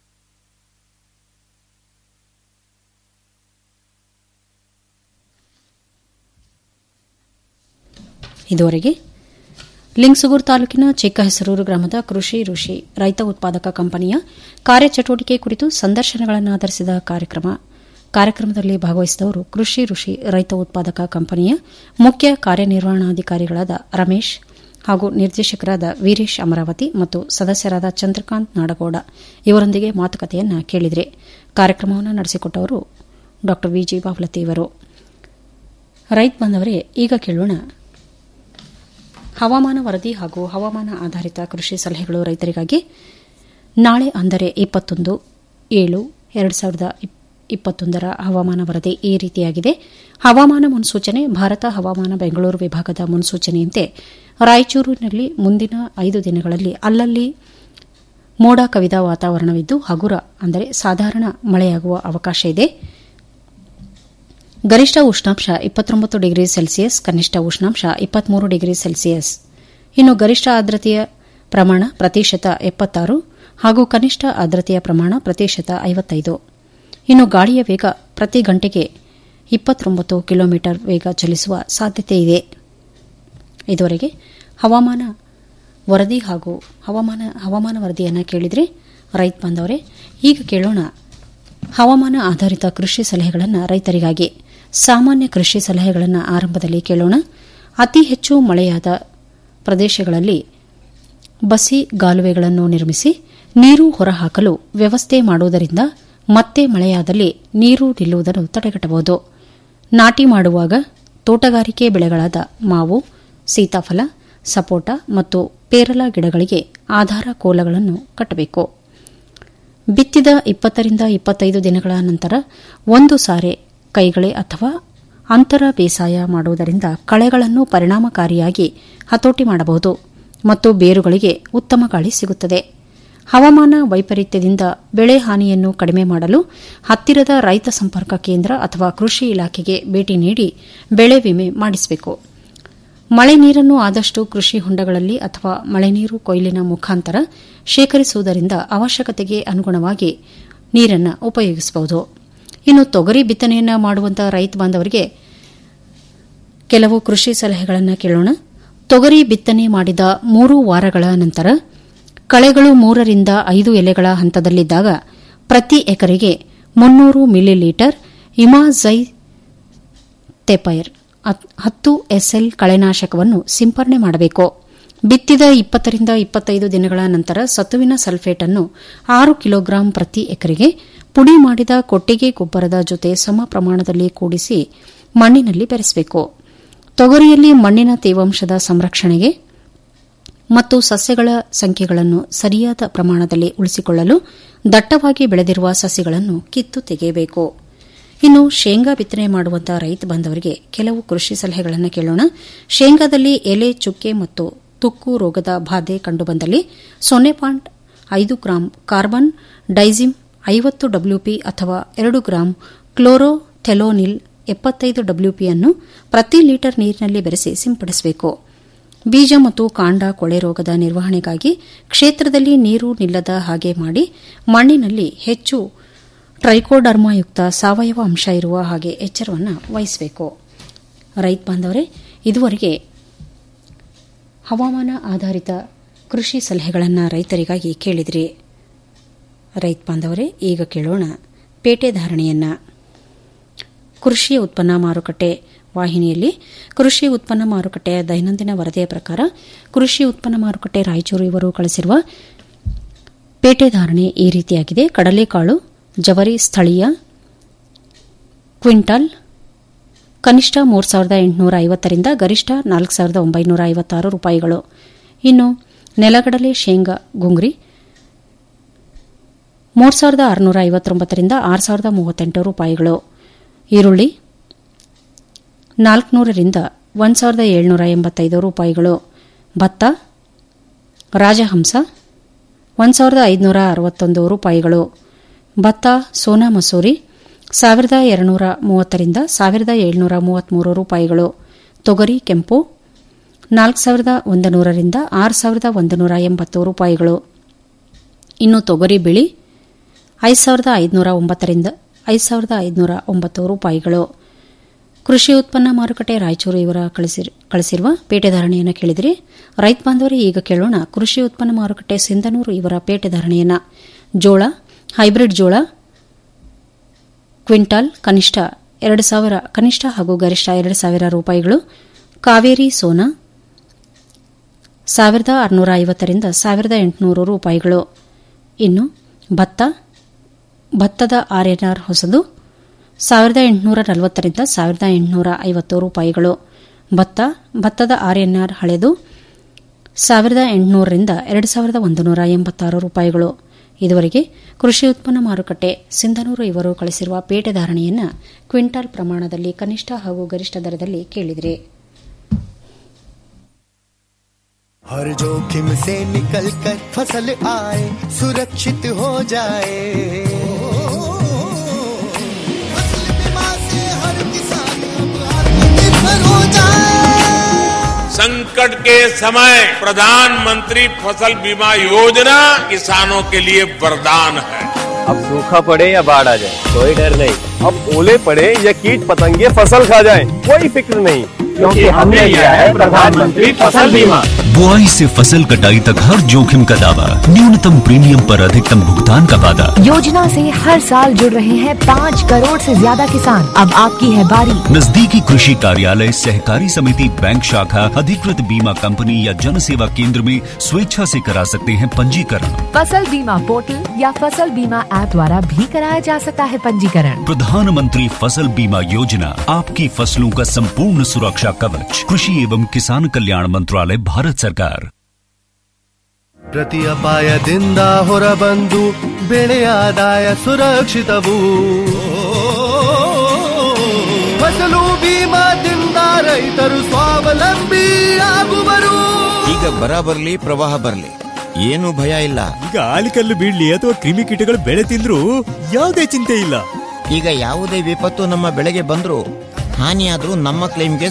ಇದುವರೆಗೆ ಲಿಂಗಸುಗೂರು ತಾಲೂಕಿನ ಚಿಕ್ಕಹೆಸರೂರು ಗ್ರಾಮದ ಕೃಷಿ ಋಷಿ ರೈತ ಉತ್ಪಾದಕ ಕಂಪನಿಯ ಕಾರ್ಯಚಟುವಟಿಕೆ ಕುರಿತು ಸಂದರ್ಶನಗಳನ್ನು ಆಧರಿಸಿದ ಕಾರ್ಯಕ್ರಮ ಕಾರ್ಯಕ್ರಮದಲ್ಲಿ ಭಾಗವಹಿಸಿದವರು ಕೃಷಿ ಋಷಿ ರೈತ ಉತ್ಪಾದಕ ಕಂಪನಿಯ ಮುಖ್ಯ ಕಾರ್ಯನಿರ್ವಹಣಾಧಿಕಾರಿಗಳಾದ ರಮೇಶ್ ಹಾಗೂ ನಿರ್ದೇಶಕರಾದ ವೀರೇಶ್ ಅಮರಾವತಿ ಮತ್ತು ಸದಸ್ಯರಾದ ಚಂದ್ರಕಾಂತ್ ನಾಡಗೌಡ ಇವರೊಂದಿಗೆ ಮಾತುಕತೆಯನ್ನು ಕೇಳಿದರೆ ಕಾರ್ಯಕ್ರಮವನ್ನು ನಡೆಸಿಕೊಟ್ಟವರು ಡಾ ವಿಜಿ ಬಾವಲತಿ ಇವರು ರೈತ ಬಂದವರೇ ಈಗ ಕೇಳೋಣ ಹವಾಮಾನ ವರದಿ ಹಾಗೂ ಹವಾಮಾನ ಆಧಾರಿತ ಕೃಷಿ ಸಲಹೆಗಳು ರೈತರಿಗಾಗಿ ನಾಳೆ ಅಂದರೆ ಇಪ್ಪತ್ತೊಂದು ಏಳು ಎರಡು ಸಾವಿರದ ಇಪ್ಪತ್ತೊಂದರ ಹವಾಮಾನ ವರದಿ ಈ ರೀತಿಯಾಗಿದೆ ಹವಾಮಾನ ಮುನ್ಸೂಚನೆ ಭಾರತ ಹವಾಮಾನ ಬೆಂಗಳೂರು ವಿಭಾಗದ ಮುನ್ಸೂಚನೆಯಂತೆ ರಾಯಚೂರಿನಲ್ಲಿ ಮುಂದಿನ ಐದು ದಿನಗಳಲ್ಲಿ ಅಲ್ಲಲ್ಲಿ ಮೋಡ ಕವಿದ ವಾತಾವರಣವಿದ್ದು ಹಗುರ ಅಂದರೆ ಸಾಧಾರಣ ಮಳೆಯಾಗುವ ಅವಕಾಶ ಇದೆ ಗರಿಷ್ಠ ಉಷ್ಣಾಂಶ ಇಪ್ಪತ್ತೊಂಬತ್ತು ಡಿಗ್ರಿ ಸೆಲ್ಸಿಯಸ್ ಕನಿಷ್ಠ ಉಷ್ಣಾಂಶ ಇಪ್ಪತ್ಮೂರು ಡಿಗ್ರಿ ಸೆಲ್ಸಿಯಸ್ ಇನ್ನು ಗರಿಷ್ಠ ಆರ್ದ್ರತೆಯ ಪ್ರಮಾಣ ಪ್ರತಿಶತ ಎಪ್ಪತ್ತಾರು ಹಾಗೂ ಕನಿಷ್ಠ ಆರ್ದ್ರತೆಯ ಪ್ರಮಾಣ ಪ್ರತಿಶತ ಐವತ್ತೈದು ಇನ್ನು ಗಾಳಿಯ ವೇಗ ಪ್ರತಿ ಗಂಟೆಗೆ ಇಪ್ಪತ್ತೊಂಬತ್ತು ಕಿಲೋಮೀಟರ್ ವೇಗ ಚಲಿಸುವ ಸಾಧ್ಯತೆ ಇದೆ ಇದುವರೆಗೆ ಹವಾಮಾನ ವರದಿ ಹಾಗೂ ಹವಾಮಾನ ಹವಾಮಾನ ವರದಿಯನ್ನು ಕೇಳಿದರೆ ರೈತ ಬಾಂಧವರೇ ಈಗ ಕೇಳೋಣ ಹವಾಮಾನ ಆಧಾರಿತ ಕೃಷಿ ಸಲಹೆಗಳನ್ನು ರೈತರಿಗಾಗಿ ಸಾಮಾನ್ಯ ಕೃಷಿ ಸಲಹೆಗಳನ್ನು ಆರಂಭದಲ್ಲಿ ಕೇಳೋಣ ಅತಿ ಹೆಚ್ಚು ಮಳೆಯಾದ ಪ್ರದೇಶಗಳಲ್ಲಿ ಬಸಿ ಗಾಲುವೆಗಳನ್ನು ನಿರ್ಮಿಸಿ ನೀರು ಹೊರಹಾಕಲು ವ್ಯವಸ್ಥೆ ಮಾಡುವುದರಿಂದ ಮತ್ತೆ ಮಳೆಯಾದಲ್ಲಿ ನೀರು ನಿಲ್ಲುವುದನ್ನು ತಡೆಗಟ್ಟಬಹುದು ನಾಟಿ ಮಾಡುವಾಗ ತೋಟಗಾರಿಕೆ ಬೆಳೆಗಳಾದ ಮಾವು ಸೀತಾಫಲ ಸಪೋಟ ಮತ್ತು ಪೇರಲ ಗಿಡಗಳಿಗೆ ಆಧಾರ ಕೋಲಗಳನ್ನು ಕಟ್ಟಬೇಕು ಬಿತ್ತಿದ ಇಪ್ಪತ್ತರಿಂದ ಇಪ್ಪತ್ತೈದು ದಿನಗಳ ನಂತರ ಒಂದು ಸಾರೆ ಕೈಗಳೆ ಅಥವಾ ಅಂತರ ಬೇಸಾಯ ಮಾಡುವುದರಿಂದ ಕಳೆಗಳನ್ನು ಪರಿಣಾಮಕಾರಿಯಾಗಿ ಹತೋಟಿ ಮಾಡಬಹುದು ಮತ್ತು ಬೇರುಗಳಿಗೆ ಉತ್ತಮ ಗಾಳಿ ಸಿಗುತ್ತದೆ ಹವಾಮಾನ ವೈಪರೀತ್ಯದಿಂದ ಬೆಳೆ ಹಾನಿಯನ್ನು ಕಡಿಮೆ ಮಾಡಲು ಹತ್ತಿರದ ರೈತ ಸಂಪರ್ಕ ಕೇಂದ್ರ ಅಥವಾ ಕೃಷಿ ಇಲಾಖೆಗೆ ಭೇಟಿ ನೀಡಿ ಬೆಳೆ ವಿಮೆ ಮಾಡಿಸಬೇಕು ಮಳೆ ನೀರನ್ನು ಆದಷ್ಟು ಕೃಷಿ ಹೊಂಡಗಳಲ್ಲಿ ಅಥವಾ ಮಳೆನೀರು ಕೊಯ್ಲಿನ ಮುಖಾಂತರ ಶೇಖರಿಸುವುದರಿಂದ ಅವಶ್ಯಕತೆಗೆ ಅನುಗುಣವಾಗಿ ನೀರನ್ನು ಉಪಯೋಗಿಸಬಹುದು ಇನ್ನು ತೊಗರಿ ಬಿತ್ತನೆಯನ್ನು ಮಾಡುವಂತಹ ರೈತ ಬಾಂಧವರಿಗೆ ಕೆಲವು ಕೃಷಿ ಸಲಹೆಗಳನ್ನು ಕೇಳೋಣ ತೊಗರಿ ಬಿತ್ತನೆ ಮಾಡಿದ ಮೂರು ವಾರಗಳ ನಂತರ ಕಳೆಗಳು ಮೂರರಿಂದ ಐದು ಎಲೆಗಳ ಹಂತದಲ್ಲಿದ್ದಾಗ ಪ್ರತಿ ಎಕರೆಗೆ ಮುನ್ನೂರು ಮಿಲಿಲೀಟರ್ ಇಮಾಜೈ ತೆಪೈರ್ ಹತ್ತು ಎಸ್ಎಲ್ ಕಳೆನಾಶಕವನ್ನು ಸಿಂಪರಣೆ ಮಾಡಬೇಕು ಬಿತ್ತಿದ ಇಪ್ಪತ್ತರಿಂದ ಇಪ್ಪತ್ತೈದು ದಿನಗಳ ನಂತರ ಸತುವಿನ ಸಲ್ಫೇಟ್ ಅನ್ನು ಆರು ಕಿಲೋಗ್ರಾಂ ಪ್ರತಿ ಎಕರೆಗೆ ಪುಡಿ ಮಾಡಿದ ಕೊಟ್ಟಿಗೆ ಗೊಬ್ಬರದ ಜೊತೆ ಸಮ ಪ್ರಮಾಣದಲ್ಲಿ ಕೂಡಿಸಿ ಮಣ್ಣಿನಲ್ಲಿ ಬೆರೆಸಬೇಕು ತೊಗರಿಯಲ್ಲಿ ಮಣ್ಣಿನ ತೇವಾಂಶದ ಸಂರಕ್ಷಣೆಗೆ ಮತ್ತು ಸಸ್ಯಗಳ ಸಂಖ್ಯೆಗಳನ್ನು ಸರಿಯಾದ ಪ್ರಮಾಣದಲ್ಲಿ ಉಳಿಸಿಕೊಳ್ಳಲು ದಟ್ಟವಾಗಿ ಬೆಳೆದಿರುವ ಸಸಿಗಳನ್ನು ಕಿತ್ತು ತೆಗೆಯಬೇಕು ಇನ್ನು ಶೇಂಗಾ ಬಿತ್ತನೆ ಮಾಡುವಂತಹ ರೈತ ಬಾಂಧವರಿಗೆ ಕೆಲವು ಕೃಷಿ ಸಲಹೆಗಳನ್ನು ಕೇಳೋಣ ಶೇಂಗಾದಲ್ಲಿ ಎಲೆ ಚುಕ್ಕೆ ಮತ್ತು ತುಕ್ಕು ರೋಗದ ಬಾಧೆ ಕಂಡುಬಂದಲ್ಲಿ ಸೊನ್ನೆ ಪಾಯಿಂಟ್ ಐದು ಗ್ರಾಂ ಕಾರ್ಬನ್ ಡೈಸಿಮ್ ಐವತ್ತು ಡಬ್ಲ್ಯೂಪಿ ಅಥವಾ ಎರಡು ಗ್ರಾಂ ಕ್ಲೋರೋಥೆಲೋನಿಲ್ ಎಪ್ಪತ್ತೈದು ಡಬ್ಲ್ಯೂಪಿಯನ್ನು ಪ್ರತಿ ಲೀಟರ್ ನೀರಿನಲ್ಲಿ ಬೆರೆಸಿ ಸಿಂಪಡಿಸಬೇಕು ಬೀಜ ಮತ್ತು ಕಾಂಡ ಕೊಳೆ ರೋಗದ ನಿರ್ವಹಣೆಗಾಗಿ ಕ್ಷೇತ್ರದಲ್ಲಿ ನೀರು ನಿಲ್ಲದ ಹಾಗೆ ಮಾಡಿ ಮಣ್ಣಿನಲ್ಲಿ ಹೆಚ್ಚು ಟ್ರೈಕೋಡರ್ಮಾಯುಕ್ತ ಸಾವಯವ ಅಂಶ ಇರುವ ಹಾಗೆ ಎಚ್ಚರವನ್ನು ವಹಿಸಬೇಕು ರೈತ ಬಾಂಧವರೇ ಇದುವರೆಗೆ ಹವಾಮಾನ ಆಧಾರಿತ ಕೃಷಿ ಸಲಹೆಗಳನ್ನು ರೈತರಿಗಾಗಿ ಕೇಳಿದ್ರಿ ರೈತ ಬಾಂಧವರೇ ಈಗ ಕೇಳೋಣ ಪೇಟೆ ಧಾರಣೆಯನ್ನ ಕೃಷಿ ಉತ್ಪನ್ನ ಮಾರುಕಟ್ಟೆ ವಾಹಿನಿಯಲ್ಲಿ ಕೃಷಿ ಉತ್ಪನ್ನ ಮಾರುಕಟ್ಟೆಯ ದೈನಂದಿನ ವರದಿಯ ಪ್ರಕಾರ ಕೃಷಿ ಉತ್ಪನ್ನ ಮಾರುಕಟ್ಟೆ ರಾಯಚೂರು ಇವರು ಕಳಿಸಿರುವ ಪೇಟೆ ಧಾರಣೆ ಈ ರೀತಿಯಾಗಿದೆ ಕಡಲೆಕಾಳು ಜವರಿ ಸ್ಥಳೀಯ ಕ್ವಿಂಟಾಲ್ ಕನಿಷ್ಠ ಮೂರು ಸಾವಿರದ ಎಂಟುನೂರ ಐವತ್ತರಿಂದ ಗರಿಷ್ಠ ನಾಲ್ಕು ಸಾವಿರದ ಒಂಬೈನೂರ ಐವತ್ತಾರು ರೂಪಾಯಿಗಳು ಇನ್ನು ನೆಲಗಡಲೆ ಶೇಂಗಾ ಗುಂಗ್ರಿ ಮೂರು ಸಾವಿರದ ಆರುನೂರ ಐವತ್ತೊಂಬತ್ತರಿಂದ ಆರು ಸಾವಿರದ ಮೂವತ್ತೆಂಟು ರೂಪಾಯಿಗಳು ಈರುಳ್ಳಿ ನಾಲ್ಕುನೂರರಿಂದ ಒಂದು ಸಾವಿರದ ಏಳ್ನೂರ ಎಂಬತ್ತೈದು ರೂಪಾಯಿಗಳು ಭತ್ತ ರಾಜಹಂಸ ಒಂದು ಸಾವಿರದ ಐದುನೂರ ಅರವತ್ತೊಂದು ರೂಪಾಯಿಗಳು ಭತ್ತ ಸೋನಾ ಮಸೂರಿ ಸಾವಿರದ ಎರಡುನೂರ ಮೂವತ್ತರಿಂದ ಸಾವಿರದ ಏಳ್ನೂರ ಮೂವತ್ಮೂರು ರೂಪಾಯಿಗಳು ತೊಗರಿ ಕೆಂಪು ನಾಲ್ಕು ಸಾವಿರದ ಒಂದು ನೂರರಿಂದ ಆರು ಸಾವಿರದ ಒಂದು ನೂರ ಎಂಬತ್ತು ರೂಪಾಯಿಗಳು ಇನ್ನು ತೊಗರಿ ಬಿಳಿ ಐದು ಸಾವಿರದ ಐದುನೂರ ಒಂಬತ್ತರಿಂದ ಐದು ಸಾವಿರದ ಐದುನೂರ ಒಂಬತ್ತು ರೂಪಾಯಿಗಳು ಕೃಷಿ ಉತ್ಪನ್ನ ಮಾರುಕಟ್ಟೆ ರಾಯಚೂರು ಇವರ ಕಳಿಸಿರುವ ಪೇಟೆ ಧಾರಣೆಯನ್ನು ಕೇಳಿದರೆ ರೈತ ಬಾಂಧವರೇ ಈಗ ಕೇಳೋಣ ಕೃಷಿ ಉತ್ಪನ್ನ ಮಾರುಕಟ್ಟೆ ಸಿಂಧನೂರು ಇವರ ಪೇಟೆ ಧಾರಣೆಯನ್ನು ಜೋಳ ಹೈಬ್ರಿಡ್ ಜೋಳ ಕ್ವಿಂಟಾಲ್ ಕನಿಷ್ಠ ಎರಡು ಸಾವಿರ ಕನಿಷ್ಠ ಹಾಗೂ ಗರಿಷ್ಠ ಎರಡು ಸಾವಿರ ರೂಪಾಯಿಗಳು ಕಾವೇರಿ ಸೋನಾ ಸಾವಿರದ ಆರುನೂರ ಐವತ್ತರಿಂದ ಸಾವಿರದ ಎಂಟುನೂರು ರೂಪಾಯಿಗಳು ಇನ್ನು ಭತ್ತ ಭತ್ತದ ಆರ್ಎನ್ಆರ್ ಹೊಸದು ಸಾವಿರದ ಎಂಟುನೂರ ನಲವತ್ತರಿಂದ ಸಾವಿರದ ಎಂಟುನೂರ ಐವತ್ತು ರೂಪಾಯಿಗಳು ಭತ್ತ ಭತ್ತದ ಆರ್ಎನ್ಆರ್ ಹಳೆದು ಸಾವಿರದ ಎಂಟುನೂರರಿಂದ ಎರಡು ಸಾವಿರದ ಒಂದು ನೂರ ಎಂಬತ್ತಾರು ರೂಪಾಯಿಗಳು ಇದುವರೆಗೆ ಕೃಷಿ ಉತ್ಪನ್ನ ಮಾರುಕಟ್ಟೆ ಸಿಂಧನೂರು ಇವರು ಕಳಿಸಿರುವ ಪೇಟೆ ಧಾರಣೆಯನ್ನು ಕ್ವಿಂಟಾಲ್ ಪ್ರಮಾಣದಲ್ಲಿ ಕನಿಷ್ಠ ಹಾಗೂ ಗರಿಷ್ಠ ದರದಲ್ಲಿ ಕೇಳಿದರೆ हर जोखिम से निकल कर फसल आए सुरक्षित हो जाए फसल बीमा से हर किसान अब आत्मनिर्भर हो जाए संकट के समय प्रधानमंत्री फसल बीमा योजना किसानों के लिए वरदान है अब सूखा पड़े या बाढ़ आ जाए कोई डर नहीं अब ओले पड़े या कीट पतंगे फसल खा जाए कोई फिक्र नहीं क्योंकि हमने लिया है प्रधानमंत्री फसल बीमा बुआई से फसल कटाई तक हर जोखिम का दावा न्यूनतम प्रीमियम पर अधिकतम भुगतान का वादा योजना से हर साल जुड़ रहे हैं पाँच करोड़ से ज्यादा किसान अब आपकी है बारी नजदीकी कृषि कार्यालय सहकारी समिति बैंक शाखा अधिकृत बीमा कंपनी या जन सेवा केंद्र में स्वेच्छा से करा सकते हैं पंजीकरण फसल बीमा पोर्टल या फसल बीमा ऐप द्वारा भी कराया जा सकता है पंजीकरण प्रधानमंत्री फसल बीमा योजना आपकी फसलों का संपूर्ण सुरक्षा कवच कृषि एवं किसान कल्याण मंत्रालय भारत सरकार ಪ್ರತಿ ಅಪಾಯದಿಂದ ಹೊರಬಂದು ಬೆಳೆಯ ಆದಾಯ ಸುರಕ್ಷಿತವು ಫಸಲು ಬೀಮಾದಿಂದ ರೈತರು ಸ್ವಾವಲಂಬಿ ಆಗುವರು ಈಗ ಬರ ಬರ್ಲಿ ಪ್ರವಾಹ ಬರ್ಲಿ ಏನು ಭಯ ಇಲ್ಲ ಈಗ ಆಲಿಕಲ್ಲು ಬೀಳ್ಲಿ ಅಥವಾ ಕ್ರಿಮಿಕೀಟಗಳು ಬೆಳೆ ತಿಂದ್ರು ಯಾವುದೇ ಚಿಂತೆ ಇಲ್ಲ ಈಗ ಯಾವುದೇ ವಿಪತ್ತು ನಮ್ಮ ಬೆಳೆಗೆ ಬಂದ್ರು ಹಾನಿಯಾದ್ರೂ ನಮ್ಮ ಕ್ಲೈಮ್ಗೆ